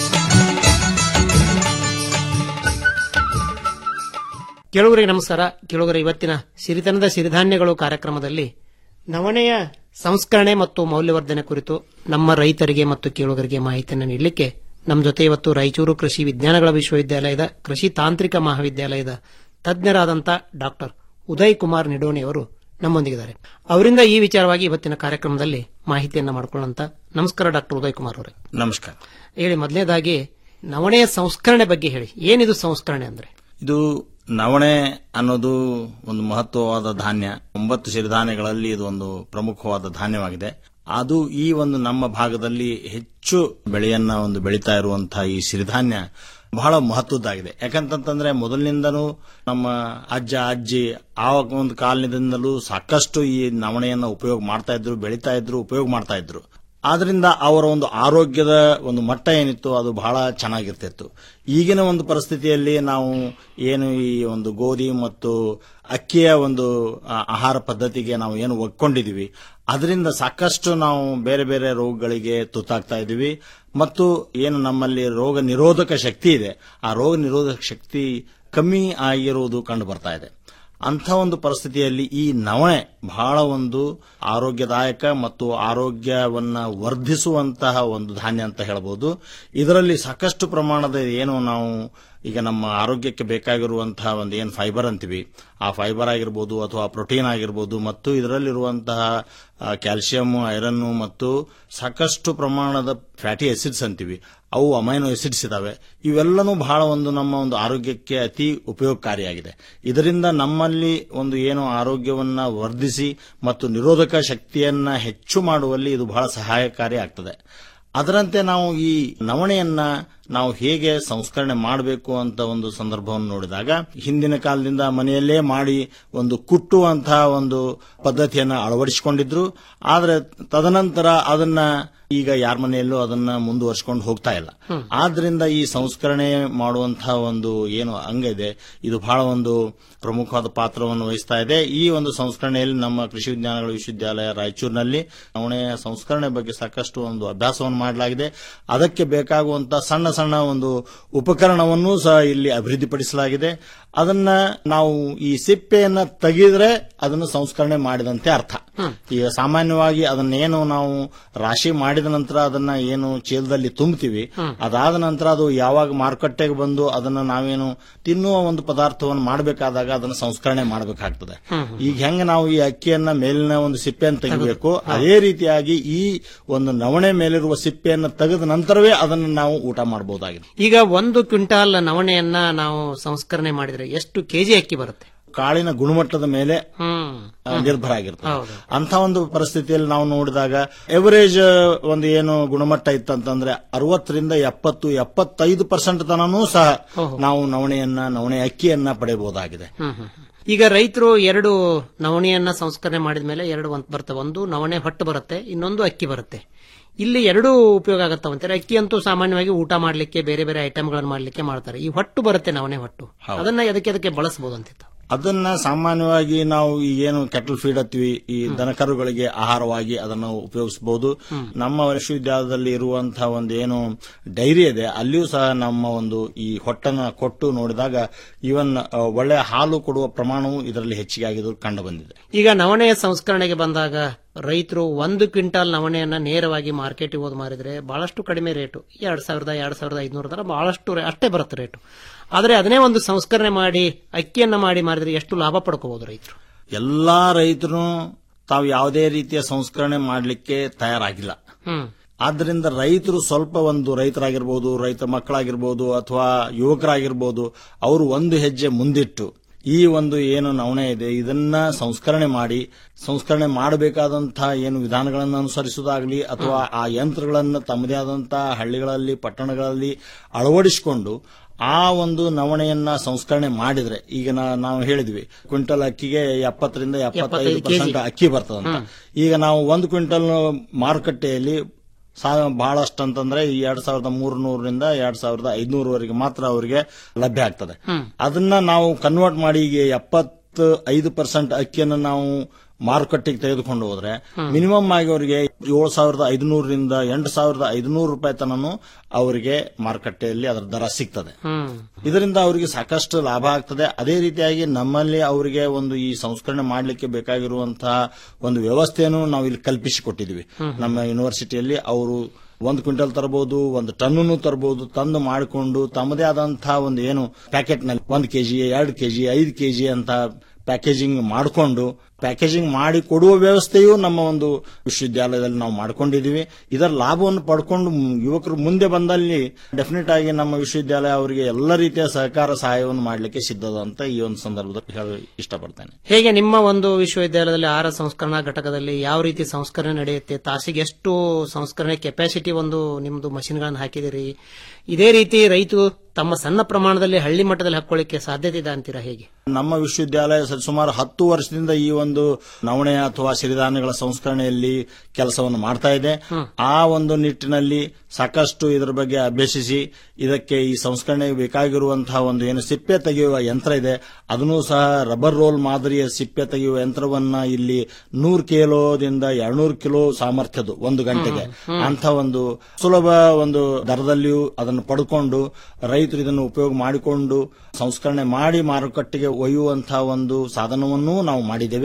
ಕೇಳುಗರಿಗೆ ನಮಸ್ಕಾರ ಕೇಳುಗರ ಇವತ್ತಿನ ಸಿರಿತನದ ಸಿರಿಧಾನ್ಯಗಳು ಕಾರ್ಯಕ್ರಮದಲ್ಲಿ ನವಣೆಯ ಸಂಸ್ಕರಣೆ ಮತ್ತು ಮೌಲ್ಯವರ್ಧನೆ ಕುರಿತು ನಮ್ಮ ರೈತರಿಗೆ ಮತ್ತು ಕೇಳುಗರಿಗೆ ಮಾಹಿತಿಯನ್ನು ನೀಡಲಿಕ್ಕೆ ನಮ್ಮ ಜೊತೆ ಇವತ್ತು ರಾಯಚೂರು ಕೃಷಿ ವಿಜ್ಞಾನಗಳ ವಿಶ್ವವಿದ್ಯಾಲಯದ ಕೃಷಿ ತಾಂತ್ರಿಕ ಮಹಾವಿದ್ಯಾಲಯದ ತಜ್ಞರಾದಂಥ ಡಾಕ್ಟರ್ ಉದಯ್ ಕುಮಾರ್ ನಿಡೋಣಿ ಅವರು ನಮ್ಮೊಂದಿಗಿದ್ದಾರೆ ಅವರಿಂದ ಈ ವಿಚಾರವಾಗಿ ಇವತ್ತಿನ ಕಾರ್ಯಕ್ರಮದಲ್ಲಿ ಮಾಹಿತಿಯನ್ನ ಮಾಡಿಕೊಳ್ಳಂತ ನಮಸ್ಕಾರ ಡಾಕ್ಟರ್ ಉದಯ್ ಕುಮಾರ್ ಅವರೇ ನಮಸ್ಕಾರ ಹೇಳಿ ಮೊದಲನೇದಾಗಿ ನವಣೆಯ ಸಂಸ್ಕರಣೆ ಬಗ್ಗೆ ಹೇಳಿ ಏನಿದು ಸಂಸ್ಕರಣೆ ಅಂದ್ರೆ ಇದು ನವಣೆ ಅನ್ನೋದು ಒಂದು ಮಹತ್ವವಾದ ಧಾನ್ಯ ಒಂಬತ್ತು ಸಿರಿಧಾನ್ಯಗಳಲ್ಲಿ ಇದು ಒಂದು ಪ್ರಮುಖವಾದ ಧಾನ್ಯವಾಗಿದೆ ಅದು ಈ ಒಂದು ನಮ್ಮ ಭಾಗದಲ್ಲಿ ಹೆಚ್ಚು ಬೆಳೆಯನ್ನ ಒಂದು ಬೆಳೀತಾ ಇರುವಂತಹ ಈ ಸಿರಿಧಾನ್ಯ ಬಹಳ ಮಹತ್ವದ್ದಾಗಿದೆ ಯಾಕಂತಂದ್ರೆ ಮೊದಲಿನಿಂದನೂ ನಮ್ಮ ಅಜ್ಜ ಅಜ್ಜಿ ಆ ಒಂದು ಕಾಲದಿಂದಲೂ ಸಾಕಷ್ಟು ಈ ನವಣೆಯನ್ನ ಉಪಯೋಗ ಮಾಡ್ತಾ ಇದ್ರು ಬೆಳೀತಾ ಇದ್ರು ಉಪಯೋಗ ಮಾಡ್ತಾ ಇದ್ರು ಆದ್ರಿಂದ ಅವರ ಒಂದು ಆರೋಗ್ಯದ ಒಂದು ಮಟ್ಟ ಏನಿತ್ತು ಅದು ಬಹಳ ಚೆನ್ನಾಗಿರ್ತಿತ್ತು ಈಗಿನ ಒಂದು ಪರಿಸ್ಥಿತಿಯಲ್ಲಿ ನಾವು ಏನು ಈ ಒಂದು ಗೋಧಿ ಮತ್ತು ಅಕ್ಕಿಯ ಒಂದು ಆ, ಆಹಾರ ಪದ್ಧತಿಗೆ ನಾವು ಏನು ಒಗ್ಕೊಂಡಿದೀವಿ ಅದರಿಂದ ಸಾಕಷ್ಟು ನಾವು ಬೇರೆ ಬೇರೆ ರೋಗಗಳಿಗೆ ತುತ್ತಾಗ್ತಾ ಇದ್ದೀವಿ ಮತ್ತು ಏನು ನಮ್ಮಲ್ಲಿ ರೋಗ ನಿರೋಧಕ ಶಕ್ತಿ ಇದೆ ಆ ರೋಗ ನಿರೋಧಕ ಶಕ್ತಿ ಕಮ್ಮಿ ಆಗಿರುವುದು ಕಂಡು ಬರ್ತಾ ಇದೆ ಅಂಥ ಒಂದು ಪರಿಸ್ಥಿತಿಯಲ್ಲಿ ಈ ನವಣೆ ಬಹಳ ಒಂದು ಆರೋಗ್ಯದಾಯಕ ಮತ್ತು ಆರೋಗ್ಯವನ್ನ ವರ್ಧಿಸುವಂತಹ ಒಂದು ಧಾನ್ಯ ಅಂತ ಹೇಳಬಹುದು ಇದರಲ್ಲಿ ಸಾಕಷ್ಟು ಪ್ರಮಾಣದ ಏನು ನಾವು ಈಗ ನಮ್ಮ ಆರೋಗ್ಯಕ್ಕೆ ಬೇಕಾಗಿರುವಂತಹ ಒಂದು ಏನ್ ಫೈಬರ್ ಅಂತೀವಿ ಆ ಫೈಬರ್ ಆಗಿರ್ಬೋದು ಅಥವಾ ಪ್ರೋಟೀನ್ ಆಗಿರ್ಬೋದು ಮತ್ತು ಇದರಲ್ಲಿರುವಂತಹ ಕ್ಯಾಲ್ಸಿಯಂ ಐರನ್ ಮತ್ತು ಸಾಕಷ್ಟು ಪ್ರಮಾಣದ ಫ್ಯಾಟಿ ಆಸಿಡ್ಸ್ ಅಂತೀವಿ ಅವು ಅಮೈನೋ ಆಸಿಡ್ಸ್ ಇದಾವೆ ಇವೆಲ್ಲನೂ ಬಹಳ ಒಂದು ನಮ್ಮ ಒಂದು ಆರೋಗ್ಯಕ್ಕೆ ಅತಿ ಉಪಯೋಗಕಾರಿಯಾಗಿದೆ ಇದರಿಂದ ನಮ್ಮಲ್ಲಿ ಒಂದು ಏನು ಆರೋಗ್ಯವನ್ನ ವರ್ಧಿಸಿ ಮತ್ತು ನಿರೋಧಕ ಶಕ್ತಿಯನ್ನ ಹೆಚ್ಚು ಮಾಡುವಲ್ಲಿ ಇದು ಬಹಳ ಸಹಾಯಕಾರಿ ಆಗ್ತದೆ ಅದರಂತೆ ನಾವು ಈ ನವಣೆಯನ್ನ ನಾವು ಹೇಗೆ ಸಂಸ್ಕರಣೆ ಮಾಡಬೇಕು ಅಂತ ಒಂದು ಸಂದರ್ಭವನ್ನು ನೋಡಿದಾಗ ಹಿಂದಿನ ಕಾಲದಿಂದ ಮನೆಯಲ್ಲೇ ಮಾಡಿ ಒಂದು ಕುಟ್ಟುವಂತಹ ಒಂದು ಪದ್ಧತಿಯನ್ನ ಅಳವಡಿಸಿಕೊಂಡಿದ್ರು ಆದ್ರೆ ತದನಂತರ ಅದನ್ನ ಈಗ ಯಾರ ಮನೆಯಲ್ಲೂ ಅದನ್ನ ಮುಂದುವರ್ಸ್ಕೊಂಡು ಹೋಗ್ತಾ ಇಲ್ಲ ಆದ್ರಿಂದ ಈ ಸಂಸ್ಕರಣೆ ಮಾಡುವಂತಹ ಒಂದು ಏನು ಅಂಗ ಇದೆ ಇದು ಬಹಳ ಒಂದು ಪ್ರಮುಖವಾದ ಪಾತ್ರವನ್ನು ವಹಿಸ್ತಾ ಇದೆ ಈ ಒಂದು ಸಂಸ್ಕರಣೆಯಲ್ಲಿ ನಮ್ಮ ಕೃಷಿ ವಿಜ್ಞಾನಗಳ ವಿಶ್ವವಿದ್ಯಾಲಯ ರಾಯಚೂರಿನಲ್ಲಿ ನವಣೆಯ ಸಂಸ್ಕರಣೆ ಬಗ್ಗೆ ಸಾಕಷ್ಟು ಒಂದು ಅಭ್ಯಾಸವನ್ನು ಮಾಡಲಾಗಿದೆ ಅದಕ್ಕೆ ಬೇಕಾಗುವಂತಹ ಸಣ್ಣ ಸಣ್ಣ ಒಂದು ಉಪಕರಣವನ್ನು ಸಹ ಇಲ್ಲಿ ಅಭಿವೃದ್ಧಿಪಡಿಸಲಾಗಿದೆ ಅದನ್ನ ನಾವು ಈ ಸಿಪ್ಪೆಯನ್ನ ತೆಗೆದ್ರೆ ಅದನ್ನು ಸಂಸ್ಕರಣೆ ಮಾಡಿದಂತೆ ಅರ್ಥ ಈಗ ಸಾಮಾನ್ಯವಾಗಿ ಅದನ್ನೇನು ನಾವು ರಾಶಿ ಮಾಡಿದ ನಂತರ ಅದನ್ನ ಏನು ಚೀಲದಲ್ಲಿ ತುಂಬುತ್ತೀವಿ ಅದಾದ ನಂತರ ಅದು ಯಾವಾಗ ಮಾರುಕಟ್ಟೆಗೆ ಬಂದು ಅದನ್ನ ನಾವೇನು ತಿನ್ನುವ ಒಂದು ಪದಾರ್ಥವನ್ನು ಮಾಡಬೇಕಾದಾಗ ಅದನ್ನ ಸಂಸ್ಕರಣೆ ಮಾಡಬೇಕಾಗ್ತದೆ ಈಗ ಹೆಂಗ ನಾವು ಈ ಅಕ್ಕಿಯನ್ನ ಮೇಲಿನ ಒಂದು ಸಿಪ್ಪೆಯನ್ನು ತೆಗಿಬೇಕು ಅದೇ ರೀತಿಯಾಗಿ ಈ ಒಂದು ನವಣೆ ಮೇಲಿರುವ ಸಿಪ್ಪೆಯನ್ನು ತೆಗೆದ ನಂತರವೇ ಅದನ್ನು ನಾವು ಊಟ ಮಾಡಬಹುದಾಗಿದೆ ಈಗ ಒಂದು ಕ್ವಿಂಟಾಲ್ ನವಣೆಯನ್ನ ನಾವು ಸಂಸ್ಕರಣೆ ಮಾಡಿದ್ರೆ ಎಷ್ಟು ಕೆಜಿ ಅಕ್ಕಿ ಬರುತ್ತೆ ಕಾಳಿನ ಗುಣಮಟ್ಟದ ಮೇಲೆ ಹ್ಮ್ ಆ, ನಿರ್ಭರ ಆಗಿರ್ತದೆ ಹೌದು. ಅಂತ ಒಂದು ಪರಿಸ್ಥಿತಿಯಲ್ಲಿ ನಾವು ನೋಡಿದಾಗ ಎವರೇಜ್ ಒಂದು ಏನು ಗುಣಮಟ್ಟ ಇತ್ತಂತಂದ್ರೆ ಅರವತ್ತರಿಂದ ಎಪ್ಪತ್ತು ಎಪ್ಪತ್ತೈದು ಪರ್ಸೆಂಟ್ ತನೂ ಸಹ ನಾವು ನವಣೆಯನ್ನ ನವಣೆ ಅಕ್ಕಿಯನ್ನ ಪಡೆಯಬಹುದಾಗಿದೆ ಹ್ಮ್ ಹ್ಮ್ ಹ್ಮ್. ಈಗ ರೈತರು ಎರಡು ನವಣೆಯನ್ನ ಸಂಸ್ಕರಣೆ ಮಾಡಿದ ಮೇಲೆ ಎರಡು ಒಂದ್ ಬರ್ತವೆ ಒಂದು ನವಣೆ ಹೊಟ್ಟು ಬರುತ್ತೆ ಇನ್ನೊಂದು ಅಕ್ಕಿ ಬರುತ್ತೆ ಇಲ್ಲಿ ಎರಡೂ ಉಪಯೋಗ ಆಗತ್ತವಂತಾರೆ ಅಕ್ಕಿ ಅಂತೂ ಸಾಮಾನ್ಯವಾಗಿ ಊಟ ಮಾಡ್ಲಿಕ್ಕೆ ಬೇರೆ ಬೇರೆ ಐಟಮ್ಗಳನ್ನು ಮಾಡ್ಲಿಕ್ಕೆ ಮಾಡ್ತಾರೆ ಈ ಹೊಟ್ಟು ಬರುತ್ತೆ ನವಣೆ ಹೊಟ್ಟು ಅದನ್ನ ಎದಕ್ಕೆ ಅದಕ್ಕೆ ಬಳಸಬಹುದು ಅಂತಿತ್ತು ಅದನ್ನ ಸಾಮಾನ್ಯವಾಗಿ ನಾವು ಈ ಏನು ಕೆಟಲ್ ಫೀಡ್ ಹತ್ತೀವಿ ಈ ದನಕರುಗಳಿಗೆ ಆಹಾರವಾಗಿ ಅದನ್ನು ಉಪಯೋಗಿಸಬಹುದು ನಮ್ಮ ವಿಶ್ವವಿದ್ಯಾಲಯದಲ್ಲಿ ಇರುವಂತಹ ಒಂದು ಏನು ಡೈರಿ ಇದೆ ಅಲ್ಲಿಯೂ ಸಹ ನಮ್ಮ ಒಂದು ಈ ಹೊಟ್ಟನ್ನ ಕೊಟ್ಟು ನೋಡಿದಾಗ ಇವನ್ ಒಳ್ಳೆಯ ಹಾಲು ಕೊಡುವ ಪ್ರಮಾಣವು ಇದರಲ್ಲಿ ಹೆಚ್ಚಿಗೆ ಆಗಿದ್ದು ಕಂಡು ಬಂದಿದೆ ಈಗ ನವಣೆಯ ಸಂಸ್ಕರಣೆಗೆ ಬಂದಾಗ ರೈತರು ಒಂದು ಕ್ವಿಂಟಾಲ್ ನವಣೆಯನ್ನ ನೇರವಾಗಿ ಮಾರ್ಕೆಟಿಗೆ ಹೋದ್ ಮಾರಿದ್ರೆ ಬಹಳಷ್ಟು ಕಡಿಮೆ ರೇಟು ಎರಡ್ ಸಾವಿರದ ಎರಡ್ ಸಾವಿರದ ಐದುನೂರ ತರ ಬಹಳಷ್ಟು ರೇ- ಅಷ್ಟೇ ಬರುತ್ತೆ ರೇಟು ಆದ್ರೆ ಅದನ್ನೇ ಒಂದು ಸಂಸ್ಕರಣೆ ಮಾಡಿ ಅಕ್ಕಿಯನ್ನ ಮಾಡಿ ಮಾರಿದ್ರೆ ಎಷ್ಟು ಲಾಭ ಪಡ್ಕೋಬಹುದು ರೈತರು ಎಲ್ಲಾ ರೈತರು ತಾವು ಯಾವುದೇ ರೀತಿಯ ಸಂಸ್ಕರಣೆ ಮಾಡಲಿಕ್ಕೆ ತಯಾರಾಗಿಲ್ಲ ಹ್ಮ್ ಆದ್ದರಿಂದ ರೈತರು ಸ್ವಲ್ಪ ಒಂದು ರೈತರಾಗಿರ್ಬೋದು ರೈತ ಮಕ್ಕಳಾಗಿರ್ಬೋದು ಅಥವಾ ಯುವಕರಾಗಿರ್ಬೋದು ಅವರು ಒಂದು ಹೆಜ್ಜೆ ಮುಂದಿಟ್ಟು ಈ ಒಂದು ಏನು ನವಣೆ ಇದೆ ಇದನ್ನ ಸಂಸ್ಕರಣೆ ಮಾಡಿ ಸಂಸ್ಕರಣೆ ಮಾಡಬೇಕಾದಂತಹ ಏನು ವಿಧಾನಗಳನ್ನು ಅನುಸರಿಸುವುದಾಗಲಿ ಅಥವಾ ಆ ಯಂತ್ರಗಳನ್ನು ತಮ್ಮದೇ ಆದಂತಹ ಹಳ್ಳಿಗಳಲ್ಲಿ ಪಟ್ಟಣಗಳಲ್ಲಿ ಅಳವಡಿಸಿಕೊಂಡು ಆ ಒಂದು ನವಣೆಯನ್ನ ಸಂಸ್ಕರಣೆ ಮಾಡಿದ್ರೆ ಈಗ ನಾ- ನಾವು ಹೇಳಿದ್ವಿ ಕ್ವಿಂಟಲ್ ಅಕ್ಕಿಗೆ ಎಪ್ಪತ್ತರಿಂದ ಎಪ್ಪತ್ತೈದು ಎಪ್ಪತ್ತೈದು ಪರ್ಸೆಂಟ್ ಕೆಜಿ. ಅಕ್ಕಿ ಬರ್ತದಂತ ಈಗ ನಾವು ಒಂದು ಕ್ವಿಂಟಲ್ ಮಾರುಕಟ್ಟೆಯಲ್ಲಿ ಸಾ- ಬಹಳಷ್ಟು ಅಂತಂದ್ರೆ ಈ ಎರಡ್ ಸಾವಿರದ ಮೂರ್ನೂರರಿಂದ ಎರಡ್ ಸಾವಿರದ ಐದ್ನೂರವರೆಗೆ ಮಾತ್ರ ಅವರಿಗೆ ಲಭ್ಯ ಆಗ್ತದೆ ಅದನ್ನ ನಾವು ಕನ್ವರ್ಟ್ ಮಾಡಿ ಈಗ ಎಪ್ಪತ್ತು ಐದು ಪರ್ಸೆಂಟ್ ಅಕ್ಕಿಯನ್ನು ನಾವು ಮಾರುಕಟ್ಟೆಗೆ ತೆಗೆದುಕೊಂಡು ಹೋದ್ರೆ ಮಿನಿಮಮ್ ಆಗಿ ಅವರಿಗೆ ಏಳು ಸಾವಿರದ ಐದುನೂರರಿಂದ ಎಂಟು ಸಾವಿರದ ಐದುನೂರು ರೂಪಾಯಿ ತನನು ಅವರಿಗೆ ಮಾರುಕಟ್ಟೆಯಲ್ಲಿ ಅದರ ದರ ಸಿಗ್ತದೆ ಹ್ಮ್ ಇದರಿಂದ ಅವರಿಗೆ ಸಾಕಷ್ಟು ಲಾಭ ಆಗ್ತದೆ ಅದೇ ರೀತಿಯಾಗಿ ನಮ್ಮಲ್ಲಿ ಅವರಿಗೆ ಒಂದು ಈ ಸಂಸ್ಕರಣೆ ಮಾಡಲಿಕ್ಕೆ ಬೇಕಾಗಿರುವಂತಹ ಒಂದು ವ್ಯವಸ್ಥೆಯನ್ನು ನಾವು ಇಲ್ಲಿ ಕಲ್ಪಿಸಿಕೊಟ್ಟಿದ್ವಿ ನಮ್ಮ ಯೂನಿವರ್ಸಿಟಿಯಲ್ಲಿ ಅವರು ಒಂದು ಕ್ವಿಂಟಲ್ ತರಬಹುದು ಒಂದು ಟನ್ನನ್ನು ತರಬಹುದು ತಂದು ಮಾಡಿಕೊಂಡು ತಮ್ಮದೇ ಆದಂತಹ ಒಂದು ಏನು ಪ್ಯಾಕೆಟ್ ನಲ್ಲಿ ಒಂದು ಕೆಜಿ ಎರಡು ಕೆಜಿ ಐದು ಕೆಜಿ ಅಂತ ಪ್ಯಾಕೇಜಿಂಗ್ ಮಾಡಿಕೊಂಡು ಪ್ಯಾಕೇಜಿಂಗ್ ಮಾಡಿ ಕೊಡುವ ವ್ಯವಸ್ಥೆಯು ನಮ್ಮ ಒಂದು ವಿಶ್ವವಿದ್ಯಾಲಯದಲ್ಲಿ ನಾವು ಮಾಡ್ಕೊಂಡಿದೀವಿ ಇದರ ಲಾಭವನ್ನು ಪಡ್ಕೊಂಡು ಮ್- ಯುವಕರು ಮುಂದೆ ಬಂದಲ್ಲಿ ಡೆಫಿನೆಟ್ ಆಗಿ ನಮ್ಮ ವಿಶ್ವವಿದ್ಯಾಲಯ ಅವರಿಗೆ ಎಲ್ಲ ರೀತಿಯ ಸಹಕಾರ ಸಹಾಯವನ್ನು ಮಾಡಲಿಕ್ಕೆ ಸಿದ್ಧದ ಅಂತ ಈ ಒಂದು ಸಂದರ್ಭದಲ್ಲಿ ಹೇಳ ಇಷ್ಟಪಡ್ತೇನೆ ಹೇಗೆ ನಿಮ್ಮ ಒಂದು ವಿಶ್ವವಿದ್ಯಾಲಯದಲ್ಲಿ ಆಹಾರ ಸಂಸ್ಕರಣಾ ಘಟಕದಲ್ಲಿ ಯಾವ ರೀತಿ ಸಂಸ್ಕರಣೆ ನಡೆಯುತ್ತೆ ತಾಸಿಗೆ ಎಷ್ಟು ಸಂಸ್ಕರಣೆ ಕೆಪಾಸಿಟಿ ಒಂದು ನಿಮ್ದು ಮಷಿನ್ಗಳನ್ನು ಹಾಕಿದಿರಿ ಇದೇ ರೀತಿ ರೈತರು ತಮ್ಮ ಸಣ್ಣ ಪ್ರಮಾಣದಲ್ಲಿ ಹಳ್ಳಿ ಮಟ್ಟದಲ್ಲಿ ಹಾಕೊಳ್ಳಿಕ್ಕೆ ಸಾಧ್ಯತೆ ಇದೆ ಅಂತೀರಾ ಹೇಗೆ ನಮ್ಮ ವಿಶ್ವವಿದ್ಯಾಲಯ ಸ- ಸುಮಾರು ಹತ್ತು ವರ್ಷದಿಂದ ಈ ಒಂದು ನವಣೆ ಅಥವಾ ಸಿರಿಧಾನ್ಯಗಳ ಸಂಸ್ಕರಣೆಯಲ್ಲಿ ಕೆಲಸವನ್ನು ಮಾಡ್ತಾ ಇದೆ ಆ ಒಂದು ನಿಟ್ಟಿನಲ್ಲಿ ಸಾಕಷ್ಟು ಇದರ ಬಗ್ಗೆ ಅಭ್ಯಸಿಸಿ ಇದಕ್ಕೆ ಈ ಸಂಸ್ಕರಣೆಗೆ ಬೇಕಾಗಿರುವಂತಹ ಒಂದು ಏನು ಸಿಪ್ಪೆ ತೆಗೆಯುವ ಯಂತ್ರ ಇದೆ ಅದನ್ನು ಸಹ ರಬ್ಬರ್ ರೋಲ್ ಮಾದರಿಯ ಸಿಪ್ಪೆ ತೆಗೆಯುವ ಯಂತ್ರವನ್ನ ಇಲ್ಲಿ ನೂರು ಕಿಲೋದಿಂದ ಎರಡ್ನೂರು ಕಿಲೋ ಸಾಮರ್ಥ್ಯದು ಒಂದು ಗಂಟೆಗೆ ಅಂತ ಒಂದು ಸುಲಭ ಒಂದು ದರದಲ್ಲಿಯೂ ಅದನ್ನು ಪಡ್ಕೊಂಡು ರೈತರು ಇದನ್ನು ಉಪಯೋಗ ಮಾಡಿಕೊಂಡು ಸಂಸ್ಕರಣೆ ಮಾಡಿ ಮಾರುಕಟ್ಟೆಗೆ ಒಯ್ಯುವಂತಹ ಒಂದು ಸಾಧನವನ್ನೂ ನಾವು ಮಾಡಿದ್ದೇವೆ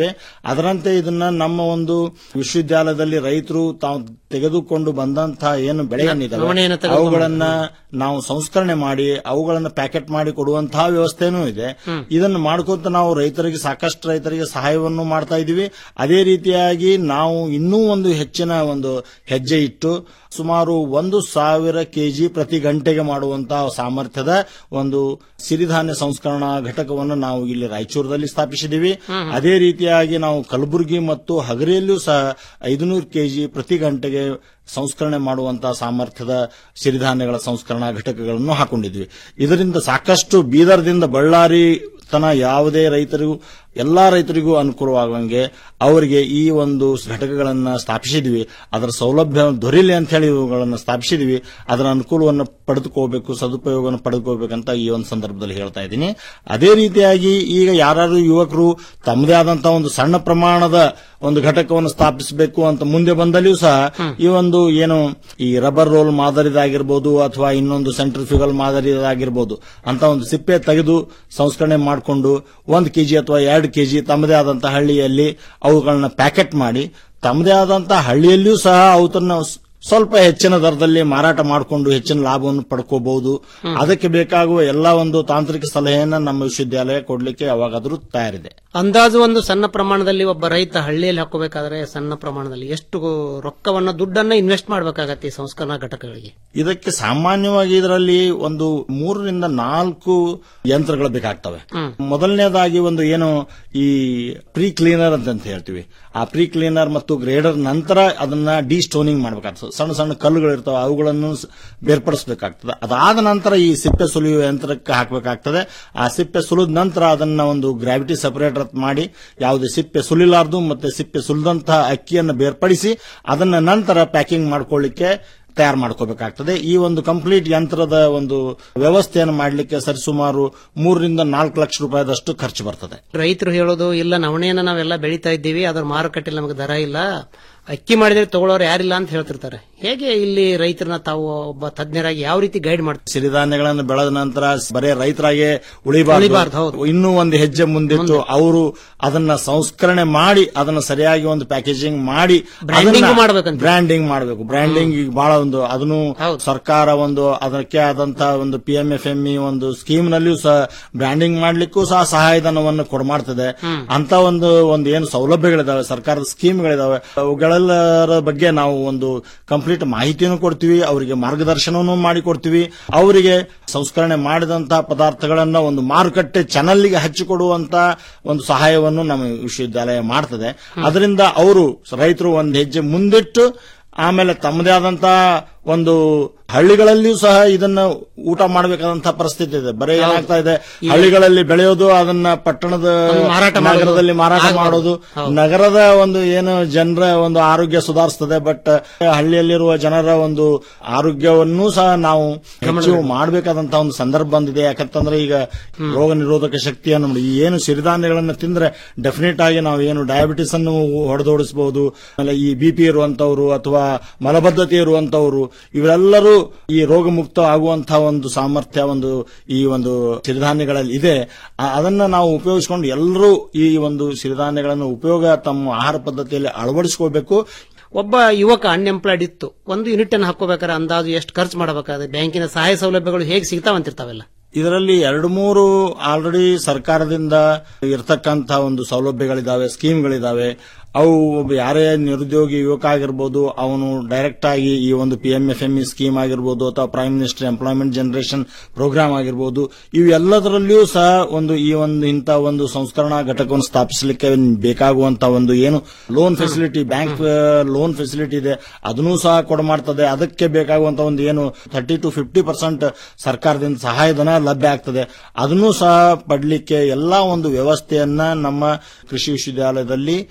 ಅದರಂತೆ ಇದನ್ನ ನಮ್ಮ ಒಂದು ವಿಶ್ವವಿದ್ಯಾಲಯದಲ್ಲಿ ರೈತರು ತಾವು ತೆಗೆದುಕೊಂಡು ಬಂದಂತಹ ಏನು ಬೆಳೆಯನ್ನಿದ್ದಾವೆ ನವಣೆಯನ್ನು ತೆಗೆದುಕೊಂಡು ಅವುಗಳನ್ನ ನಾವು ಸಂಸ್ಕರಣೆ ಮಾಡಿ ಅವುಗಳನ್ನ ಪ್ಯಾಕೆಟ್ ಮಾಡಿ ಕೊಡುವಂತಹ ವ್ಯವಸ್ಥೆನೂ ಇದೆ ಇದನ್ನು ಮಾಡ್ಕೊಂತ ನಾವು ರೈತರಿಗೆ ಸಾಕಷ್ಟು ರೈತರಿಗೆ ಸಹಾಯವನ್ನು ಮಾಡ್ತಾ ಇದೀವಿ ಅದೇ ರೀತಿಯಾಗಿ ನಾವು ಇನ್ನೂ ಒಂದು ಹೆಚ್ಚಿನ ಒಂದು ಹೆಜ್ಜೆ ಇಟ್ಟು ಸುಮಾರು ಒಂದು ಸಾವಿರ ಕೆಜಿ ಪ್ರತಿ ಗಂಟೆಗೆ ಮಾಡುವಂತಹ ಸಾಮರ್ಥ್ಯದ ಒಂದು ಸಿರಿಧಾನ್ಯ ಸಂಸ್ಕರಣಾ ಘಟಕವನ್ನು ನಾವು ಇಲ್ಲಿ ರಾಯಚೂರದಲ್ಲಿ ಸ್ಥಾಪಿಸಿದ್ದೀವಿ ಅದೇ ರೀತಿಯಾಗಿ ನಾವು ಕಲಬುರಗಿ ಮತ್ತು ಹಗರಿಯಲ್ಲೂ ಸಹ ಐದುನೂರು ಕೆಜಿ ಪ್ರತಿ ಗಂಟೆಗೆ ಸಂಸ್ಕರಣೆ ಮಾಡುವಂತಹ ಸಾಮರ್ಥ್ಯದ ಸಿರಿಧಾನ್ಯಗಳ ಸಂಸ್ಕರಣಾ ಘಟಕಗಳನ್ನು ಹಾಕೊಂಡಿದ್ವಿ ಇದರಿಂದ ಸಾಕಷ್ಟು ಬೀದರ್ದಿಂದ ಬಳ್ಳಾರಿ ತನ ಯಾವುದೇ ರೈತರಿಗೂ ಎಲ್ಲಾ ರೈತರಿಗೂ ಅನುಕೂಲವಾಗುವಂಗೆ ಅವರಿಗೆ ಈ ಒಂದು ಘಟಕಗಳನ್ನ ಸ್ಥಾಪಿಸಿದ್ವಿ ಅದರ ಸೌಲಭ್ಯ ದೊರೆಯಲಿ ಅಂತ ಹೇಳಿ ಇವುಗಳನ್ನು ಸ್ಥಾಪಿಸಿದ್ವಿ ಅದರ ಅನುಕೂಲವನ್ನು ಪಡೆದುಕೋಬೇಕು ಸದುಪಯೋಗವನ್ನು ಪಡೆದುಕೋಬೇಕಂತ ಈ ಒಂದು ಸಂದರ್ಭದಲ್ಲಿ ಹೇಳ್ತಾ ಇದ್ದೀನಿ ಅದೇ ರೀತಿಯಾಗಿ ಈಗ ಯಾರು ಯುವಕರು ತಮ್ಮದೇ ಆದಂತಹ ಒಂದು ಸಣ್ಣ ಪ್ರಮಾಣದ ಒಂದು ಘಟಕವನ್ನು ಸ್ಥಾಪಿಸಬೇಕು ಅಂತ ಮುಂದೆ ಬಂದಲ್ಲಿಯೂ ಸಹ ಈ ಒಂದು ಏನು ಈ ರಬ್ಬರ್ ರೋಲ್ ಮಾದರಿದಾಗಿರ್ಬೋದು ಅಥವಾ ಇನ್ನೊಂದು ಸೆಂಟ್ರಿಫ್ಯೂಗಲ್ ಮಾದರಿದಾಗಿರ್ಬೋದು ಅಂತ ಒಂದು ಸಿಪ್ಪೆ ತೆಗೆದು ಸಂಸ್ಕರಣೆ ಮಾಡಿಕೊಂಡು ಒಂದು ಕೆಜಿ ಅಥವಾ ಎರಡು ಕೆಜಿ ತಮ್ಮದೇ ಆದಂತಹ ಹಳ್ಳಿಯಲ್ಲಿ ಅವುಗಳನ್ನ ಪ್ಯಾಕೆಟ್ ಮಾಡಿ ತಮ್ಮದೇ ಆದಂತಹ ಹಳ್ಳಿಯಲ್ಲಿಯೂ ಸಹ ಅವತನ್ನ ಸ್ವಲ್ಪ ಹೆಚ್ಚಿನ ದರದಲ್ಲಿ ಮಾರಾಟ ಮಾಡಿಕೊಂಡು ಹೆಚ್ಚಿನ ಲಾಭವನ್ನು ಪಡ್ಕೋಬಹುದು ಅದಕ್ಕೆ ಬೇಕಾಗುವ ಎಲ್ಲ ಒಂದು ತಾಂತ್ರಿಕ ಸಲಹೆಯನ್ನ ನಮ್ಮ ವಿಶ್ವವಿದ್ಯಾಲಯ ಕೊಡ್ಲಿಕ್ಕೆ ಯಾವಾಗಾದ್ರೂ ತಯಾರಿದೆ ಅಂದಾಜು ಒಂದು ಸಣ್ಣ ಪ್ರಮಾಣದಲ್ಲಿ ಒಬ್ಬ ರೈತ ಹಳ್ಳಿಯಲ್ಲಿ ಹಾಕೋಬೇಕಾದ್ರೆ ಸಣ್ಣ ಪ್ರಮಾಣದಲ್ಲಿ ಎಷ್ಟು ರೊಕ್ಕವನ್ನ ದುಡ್ಡನ್ನ ಇನ್ವೆಸ್ಟ್ ಮಾಡಬೇಕಾಗತ್ತೆ ಈ ಸಂಸ್ಕರಣಾ ಘಟಕಗಳಿಗೆ ಇದಕ್ಕೆ ಸಾಮಾನ್ಯವಾಗಿ ಇದರಲ್ಲಿ ಒಂದು ಮೂರರಿಂದ ನಾಲ್ಕು ಯಂತ್ರಗಳು ಬೇಕಾಗ್ತವೆ ಮೊದಲನೇದಾಗಿ ಒಂದು ಏನು ಈ ಪ್ರೀ ಕ್ಲೀನರ್ ಅಂತ ಹೇಳ್ತೀವಿ ಆ ಪ್ರೀ ಕ್ಲೀನರ್ ಮತ್ತು ಗ್ರೇಡರ್ ನಂತರ ಅದನ್ನ ಡಿ ಸ್ಟೋನಿಂಗ್ ಮಾಡಬೇಕಾಗ್ತದೆ ಸಣ್ಣ ಸಣ್ಣ ಕಲ್ಲುಗಳು ಇರ್ತವೆ ಅವುಗಳನ್ನು ಸ್- ಬೇರ್ಪಡಿಸಬೇಕಾಗ್ತದೆ ಅದಾದ ನಂತರ ಈ ಸಿಪ್ಪೆ ಸುಲಿಯುವ ಯಂತ್ರಕ್ಕೆ ಹಾಕಬೇಕಾಗ್ತದೆ ಆ ಸಿಪ್ಪೆ ಸುಲಿದ ನಂತರ ಅದನ್ನ ಒಂದು ಗ್ರಾವಿಟಿ ಸಪರೇಟರ್ ಮಾಡಿ ಯಾವುದೇ ಸಿಪ್ಪೆ ಸುಲಿಲಾರ್ದು ಮತ್ತೆ ಸಿಪ್ಪೆ ಸುಲಿದಂತಹ ಅಕ್ಕಿಯನ್ನು ಬೇರ್ಪಡಿಸಿ ಅದನ್ನ ನಂತರ ಪ್ಯಾಕಿಂಗ್ ಮಾಡ್ಕೊಳ್ಳಿಕ್ಕೆ ತಯಾರು ಮಾಡ್ಕೋಬೇಕಾಗ್ತದೆ ಈ ಒಂದು ಕಂಪ್ಲೀಟ್ ಯಂತ್ರದ ಒಂದು ವ್ಯವಸ್ಥೆಯನ್ನು ಮಾಡಲಿಕ್ಕೆ ಸರಿಸುಮಾರು ಮೂರರಿಂದ ನಾಲ್ಕು ಲಕ್ಷ ರೂಪಾಯಿದಷ್ಟು ಖರ್ಚು ಬರ್ತದೆ ರೈತರು ಹೇಳೋದು ಇಲ್ಲ ನವಣೆಯನ್ನ ನಾವೆಲ್ಲ ಬೆಳೀತಾ ಇದ್ದೀವಿ ಅದರ ಮಾರುಕಟ್ಟೆಯಲ್ಲಿ ನಮಗೆ ದರ ಇಲ್ಲ ಅಕ್ಕಿ ಮಾಡಿದ್ರೆ ತಗೊಳ್ಳೋರು ಯಾರಿಲ್ಲ ಅಂತ ಹೇಳ್ತಿರ್ತಾರೆ ಹೇಗೆ ಇಲ್ಲಿ ರೈತರನ್ನ ತಾವು ಒಬ್ಬ ತಜ್ಞರಾಗಿ ಯಾವ ರೀತಿ ಗೈಡ್ ಮಾಡ್ತಾರೆ ಸಿರಿಧಾನ್ಯಗಳನ್ನು ಬೆಳೆದ ನಂತರ ಬರೇ ರೈತರಾಗೆ ಉಳಿಬಾರ್ದು, ಉಳಿಬಾರ್ದು ಇನ್ನೂ ಒಂದು ಹೆಜ್ಜೆ ಮುಂದಿಟ್ಟು ಅವರು ಅದನ್ನ ಸಂಸ್ಕರಣೆ ಮಾಡಿ ಅದನ್ನ ಸರಿಯಾಗಿ ಒಂದು ಪ್ಯಾಕೇಜಿಂಗ್ ಮಾಡಿ Branding ಮಾಡ್ಬೇಕಂತ. ಬ್ರ್ಯಾಂಡಿಂಗ್ ಮಾಡಬೇಕು ಬ್ರ್ಯಾಂಡಿಂಗ್ ಈಗ ಬಹಳ ಒಂದು ಅದನ್ನು ಸರ್ಕಾರ ಒಂದು ಅದಕ್ಕೆ ಆದಂತಹ ಒಂದು P M F M E ಒಂದು ಸ್ಕೀಮ್ ನಲ್ಲಿಯೂ ಸಹ ಬ್ರ್ಯಾಂಡಿಂಗ್ ಮಾಡ್ಲಿಕ್ಕೂ ಸಹ ಸಹಾಯಧನವನ್ನು ಕೊಡ್ಮಾಡ್ತದೆ ಅಂತ ಒಂದು ಒಂದು ಏನು ಸೌಲಭ್ಯಗಳಿದಾವೆ ಸರ್ಕಾರದ ಸ್ಕೀಮ್ಗಳಿದಾವೆ ಅವುಗಳೆಲ್ಲರ ಬಗ್ಗೆ ನಾವು ಒಂದು ಕಂಪ್ಲೀಟ್ ಮಾಹಿತಿಯನ್ನು ಕೊಡ್ತೀವಿ ಅವರಿಗೆ ಮಾರ್ಗದರ್ಶನವನ್ನು ಮಾಡಿಕೊಡ್ತೀವಿ ಅವರಿಗೆ ಸಂಸ್ಕರಣೆ ಮಾಡಿದಂತಹ ಪದಾರ್ಥಗಳನ್ನ ಒಂದು ಮಾರುಕಟ್ಟೆ ಚಾನಲ್ಗೆ ಹಚ್ಚಿಕೊಡುವಂತ ಒಂದು ಸಹಾಯವನ್ನು ನಮ್ಮ ವಿಶ್ವವಿದ್ಯಾಲಯ ಮಾಡ್ತದೆ ಅದರಿಂದ ಅವರು ರೈತರು ಒಂದು ಹೆಜ್ಜೆ ಮುಂದಿಟ್ಟು ಆಮೇಲೆ ತಮ್ಮದೇ ಆದಂತಹ ಒಂದು ಹಳ್ಳಿಗಳಲ್ಲಿಯೂ ಸಹ ಇದನ್ನ ಊಟ ಮಾಡಬೇಕಾದಂತಹ ಪರಿಸ್ಥಿತಿ ಇದೆ ಬರೀ ಏನಾಗ್ತಾ ಇದೆ ಹಳ್ಳಿಗಳಲ್ಲಿ ಬೆಳೆಯೋದು ಅದನ್ನ ಪಟ್ಟಣದ ಒಂದು ಮಾರಾಟ ಮಾಡೋದು. ನಗರದಲ್ಲಿ ಮಾರಾಟ ಆಗ್ಬಾರ್ದು. ಮಾಡೋದು ನಗರದ ಒಂದು ಏನು ಜನರ ಒಂದು ಆರೋಗ್ಯ ಸುಧಾರಿಸ್ತದೆ ಬಟ್ ಹಳ್ಳಿಯಲ್ಲಿರುವ ಜನರ ಒಂದು ಆರೋಗ್ಯವನ್ನೂ ಸಹ ನಾವು ಹೆಚ್ಚು ಮಾಡಬೇಕಾದಂತಹ ಒಂದು ಸಂದರ್ಭ ಬಂದಿದೆ ಯಾಕಂತಂದ್ರೆ ಈಗ ರೋಗ ನಿರೋಧಕ ಶಕ್ತಿಯನ್ನು ನೋಡಿ ಈ ಏನು ಸಿರಿಧಾನ್ಯಗಳನ್ನು ತಿಂದ್ರೆ ಡೆಫಿನೆಟ್ ಆಗಿ ನಾವು ಏನು ಡಯಾಬಿಟಿಸ್ ಅನ್ನು ಹೊಡೆದೋಡಿಸಬಹುದು ಆಮೇಲೆ ಈ ಬಿಪಿ ಇರುವಂತವರು ಅಥವಾ ಮಲಬದ್ಧತೆ ಇರುವಂತವರು ಇವರೆಲ್ಲರೂ ಈ ರೋಗ ಮುಕ್ತ ಆಗುವಂತಹ ಒಂದು ಸಾಮರ್ಥ್ಯ ಒಂದು ಈ ಒಂದು ಸಿರಿಧಾನ್ಯಗಳಲ್ಲಿ ಇದೆ ಆ- ಅದನ್ನ ನಾವು ಉಪಯೋಗಿಸಿಕೊಂಡು ಎಲ್ಲರೂ ಈ ಒಂದು ಸಿರಿಧಾನ್ಯಗಳನ್ನು ಉಪಯೋಗ ತಮ್ಮ ಆಹಾರ ಪದ್ಧತಿಯಲ್ಲಿ ಅಳವಡಿಸಿಕೋಬೇಕು ಒಬ್ಬ ಯುವಕ ಅನ್ಎಂಪ್ಲಾಯ್ಡ್ ಇತ್ತು ಒಂದು ಯೂನಿಟ್ ಅನ್ನು ಹಾಕೋಬೇಕಾದ್ರೆ ಅಂದಾಜು ಎಷ್ಟು ಖರ್ಚು ಮಾಡಬೇಕಾದ್ರೆ ಬ್ಯಾಂಕಿನ ಸಹಾಯ ಸೌಲಭ್ಯಗಳು ಹೇಗೆ ಸಿಗ್ತಾವಂತಿರ್ತಾವೆಲ್ಲ ಇದರಲ್ಲಿ ಎರಡು ಮೂರು ಆಲ್ರೆಡಿ ಸರ್ಕಾರದಿಂದ ಇರತಕ್ಕಂತಹ ಒಂದು ಸೌಲಭ್ಯಗಳಿದಾವೆ ಸ್ಕೀಮ್ಗಳಿದಾವೆ ಅವು ಒಬ್ಬ ಯಾರೇ ನಿರುದ್ಯೋಗಿ ಯುವಕ ಆಗಿರ್ಬೋದು ಅವನು ಡೈರೆಕ್ಟ್ ಆಗಿ ಈ ಒಂದು P M F M E scheme ಆಗಿರ್ಬೋದು ಅಥವಾ prime minister employment generation programme ಆಗಿರ್ಬೋದು ಇವೆಲ್ಲದರಲ್ಲಿಯೂ ಸಹ ಒಂದು ಈ ಒಂದು ಇಂಥ ಒಂದು ಸಂಸ್ಕರಣಾ ಘಟಕವನ್ನು ಸ್ಥಾಪಿಸಲಿಕ್ಕೆ ಬೇಕಾಗುವಂತಹ ಒಂದು ಏನು loan facility bank loan facility ಇದೆ ಅದನ್ನೂ ಸಹ ಕೊಡಮಾಡ್ತದೆ ಅದಕ್ಕೆ ಬೇಕಾಗುವಂತಹ ಒಂದು ಏನು ಥರ್ಟಿ ಟು ಫಿಫ್ಟಿ ಪರ್ಸೆಂಟ್ ಸರ್ಕಾರದಿಂದ ಸಹಾಯಧನ ಲಭ್ಯ ಆಗ್ತದೆ ಅದನ್ನೂ ಸಹ ಪಡಲಿಕ್ಕೆ ಎಲ್ಲಾ ಒಂದು ವ್ಯವಸ್ಥೆಯನ್ನ ನಮ್ಮ ಕೃಷಿ ವಿಶ್ವವಿದ್ಯಾಲಯದಲ್ಲಿ ತಾಂತ್ರಿಕ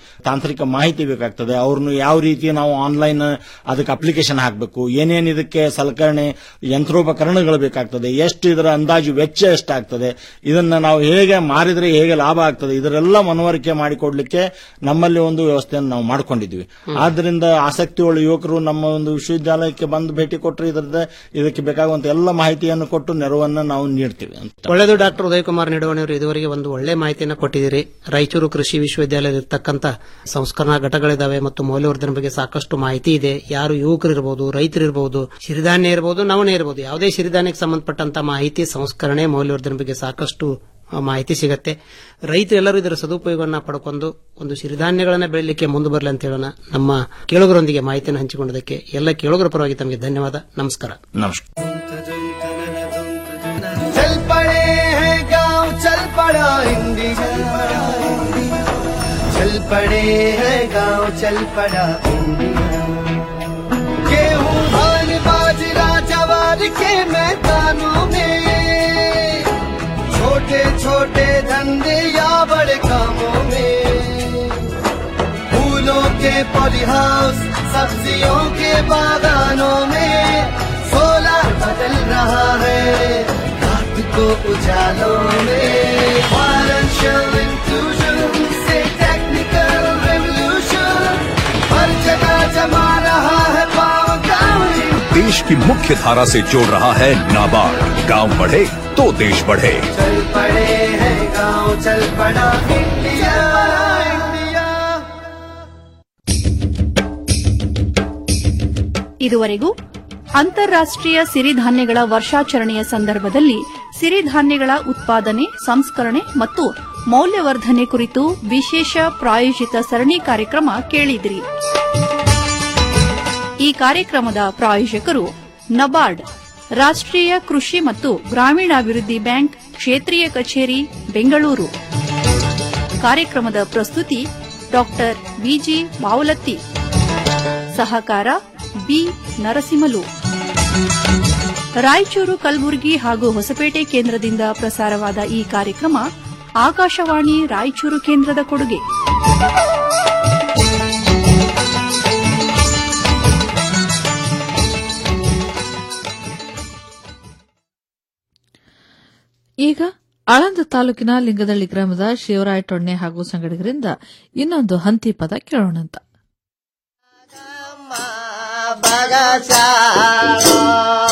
ತಾಂತ್ರಿಕ ಮಾಹಿತಿ ಬೇಕಾಗ್ತದೆ ಅವ್ರನ್ನು ಯಾವ ರೀತಿ ನಾವು ಆನ್ಲೈನ್ ಅದಕ್ಕೆ ಅಪ್ಲಿಕೇಶನ್ ಹಾಕಬೇಕು ಏನೇನ್ ಇದಕ್ಕೆ ಸಲಕರಣೆ ಯಂತ್ರೋಪಕರಣಗಳು ಬೇಕಾಗ್ತದೆ ಎಷ್ಟು ಇದರ ಅಂದಾಜು ವೆಚ್ಚ ಎಷ್ಟಾಗ್ತದೆ ಇದನ್ನ ನಾವು ಹೇಗೆ ಮಾರಿದ್ರೆ ಹೇಗೆ ಲಾಭ ಆಗ್ತದೆ ಇದರೆಲ್ಲ ಮನವರಿಕೆ ಮಾಡಿಕೊಡ್ಲಿಕ್ಕೆ ನಮ್ಮಲ್ಲಿ ಒಂದು ವ್ಯವಸ್ಥೆಯನ್ನು ನಾವು ಮಾಡ್ಕೊಂಡಿದ್ವಿ ಆದ್ರಿಂದ ಆಸಕ್ತಿಯುಳ್ಳ ಯುವಕರು ನಮ್ಮ ಒಂದು ವಿಶ್ವವಿದ್ಯಾಲಯಕ್ಕೆ ಬಂದು ಭೇಟಿ ಕೊಟ್ಟರೆ ಇದರದ ಇದಕ್ಕೆ ಬೇಕಾಗುವಂತ ಎಲ್ಲ ಮಾಹಿತಿಯನ್ನು ಕೊಟ್ಟು ನೆರವನ್ನ ನಾವು ನೀಡ್ತೀವಿ ಅಂತ ಒಳ್ಳೆಯದು ಡಾಕ್ಟರ್ ಉದಯ್ ಕುಮಾರ್ ನಿಡೋಣಿಯವರು ಇದುವರೆಗೆ ಒಂದು ಒಳ್ಳೆ ಮಾಹಿತಿಯನ್ನು ಕೊಟ್ಟಿದ್ದೀರಿ ರಾಯಚೂರು ಕೃಷಿ ವಿಶ್ವವಿದ್ಯಾಲಯದಲ್ಲಿ ಇರ್ತಕ್ಕಂಥ ಸಂಸ್ಕರಣಾ ಘಟಕಗಳಿದಾವೆ ಮತ್ತು ಮೌಲ್ಯವರ್ಧನೆ ಬಗ್ಗೆ ಸಾಕಷ್ಟು ಮಾಹಿತಿ ಇದೆ ಯಾರು ಯುವಕರಿರಬಹುದು ರೈತರಿರಬಹುದು ಸಿರಿಧಾನ್ಯ ಇರಬಹುದು ನವಣೆ ಇರಬಹುದು ಯಾವುದೇ ಸಿರಿಧಾನ್ಯಕ್ಕೆ ಸಂಬಂಧಪಟ್ಟಂತ ಮಾಹಿತಿ ಸಂಸ್ಕರಣೆ ಮೌಲ್ಯವರ್ಧನೆ ಬಗ್ಗೆ ಸಾಕಷ್ಟು ಆ, ಮಾಹಿತಿ ಸಿಗತ್ತೆ ರೈತರೆಲ್ಲರೂ ಇದರ ಸದುಪಯೋಗವನ್ನ ಪಡ್ಕೊಂಡು ಒಂದು ಸಿರಿಧಾನ್ಯಗಳನ್ನ ಬೆಳಲಿಕ್ಕೆ ಮುಂದೆ ಬರಲಿ ಅಂತ ಹೇಳೋಣ ನಮ್ಮ ಕೇಳುಗರೊಂದಿಗೆ ಮಾಹಿತಿಯನ್ನು ಹಂಚಿಕೊಂಡದಕ್ಕೆ ಎಲ್ಲ ಕೇಳುಗರ ಪರವಾಗಿ ತಮಗೆ ಧನ್ಯವಾದ ನಮಸ್ಕಾರ ನಮಸ್ಕಾರ चल पड़े हैं गांव चल पड़ा इंडिया चल पड़े हैं गांव चल पड़ा इंडिया गेहूं धान बाजरा जवार के मैदानों में छोटे छोटे धंधे या बड़े कामों में फूलों के पॉली हाउस सब्जियों के बागानों में सोलर बदल रहा है रात को उजालों में फाइनेंशियल इंक्लूजन से टेक्निकल रेवोल्यूशन हर जगह जमा रहा है पावर गांव देश की मुख्य धारा से जोड़ रहा है नाबार्ड गांव बढ़े तो देश बढ़े चल पड़े हैं गांव चल पड़ा इंडिया इंडिया ಇದುವರೆಗೂ ಅಂತಾರಾಷ್ಟ್ರೀಯ ಸಿರಿಧಾನ್ಯಗಳ ವರ್ಷಾಚರಣೆಯ ಸಂದರ್ಭದಲ್ಲಿ ಸಿರಿಧಾನ್ಯಗಳ ಉತ್ಪಾದನೆ ಸಂಸ್ಕರಣೆ ಮತ್ತು ಮೌಲ್ಯವರ್ಧನೆ ಕುರಿತು ವಿಶೇಷ ಪ್ರಾಯೋಜಿತ ಸರಣಿ ಕಾರ್ಯಕ್ರಮ ಕೇಳಿದ್ರಿ ಈ ಕಾರ್ಯಕ್ರಮದ ಪ್ರಾಯೋಜಕರು ನಬಾರ್ಡ್ ರಾಷ್ಟ್ರೀಯ ಕೃಷಿ ಮತ್ತು ಗ್ರಾಮೀಣಾಭಿವೃದ್ಧಿ ಬ್ಯಾಂಕ್ ಕ್ಷೇತ್ರೀಯ ಕಚೇರಿ ಬೆಂಗಳೂರು ಕಾರ್ಯಕ್ರಮದ ಪ್ರಸ್ತುತಿ ಡಾಕ್ಟರ್ ವಿಜಿ ಮಾವಲತ್ತಿ ಸಹಕಾರ ಬಿ ನರಸಿಂಹಲು ರಾಯಚೂರು ಕಲಬುರಗಿ ಹಾಗೂ ಹೊಸಪೇಟೆ ಕೇಂದ್ರದಿಂದ ಪ್ರಸಾರವಾದ ಈ ಕಾರ್ಯಕ್ರಮ ಆಕಾಶವಾಣಿ ರಾಯಚೂರು ಕೇಂದ್ರದ ಕೊಡುಗೆ ಈಗ ಆಳಂದ ತಾಲೂಕಿನ ಲಿಂಗದಳ್ಳಿ ಗ್ರಾಮದ ಶಿವರಾಯ ಟೊಣ್ಣೆ ಹಾಗೂ ಸಂಗಡಿಗರಿಂದ ಇನ್ನೊಂದು ಹಂತಿ ಪದ ಕೇಳೋಣಂತ ಬಗಸಾರೋ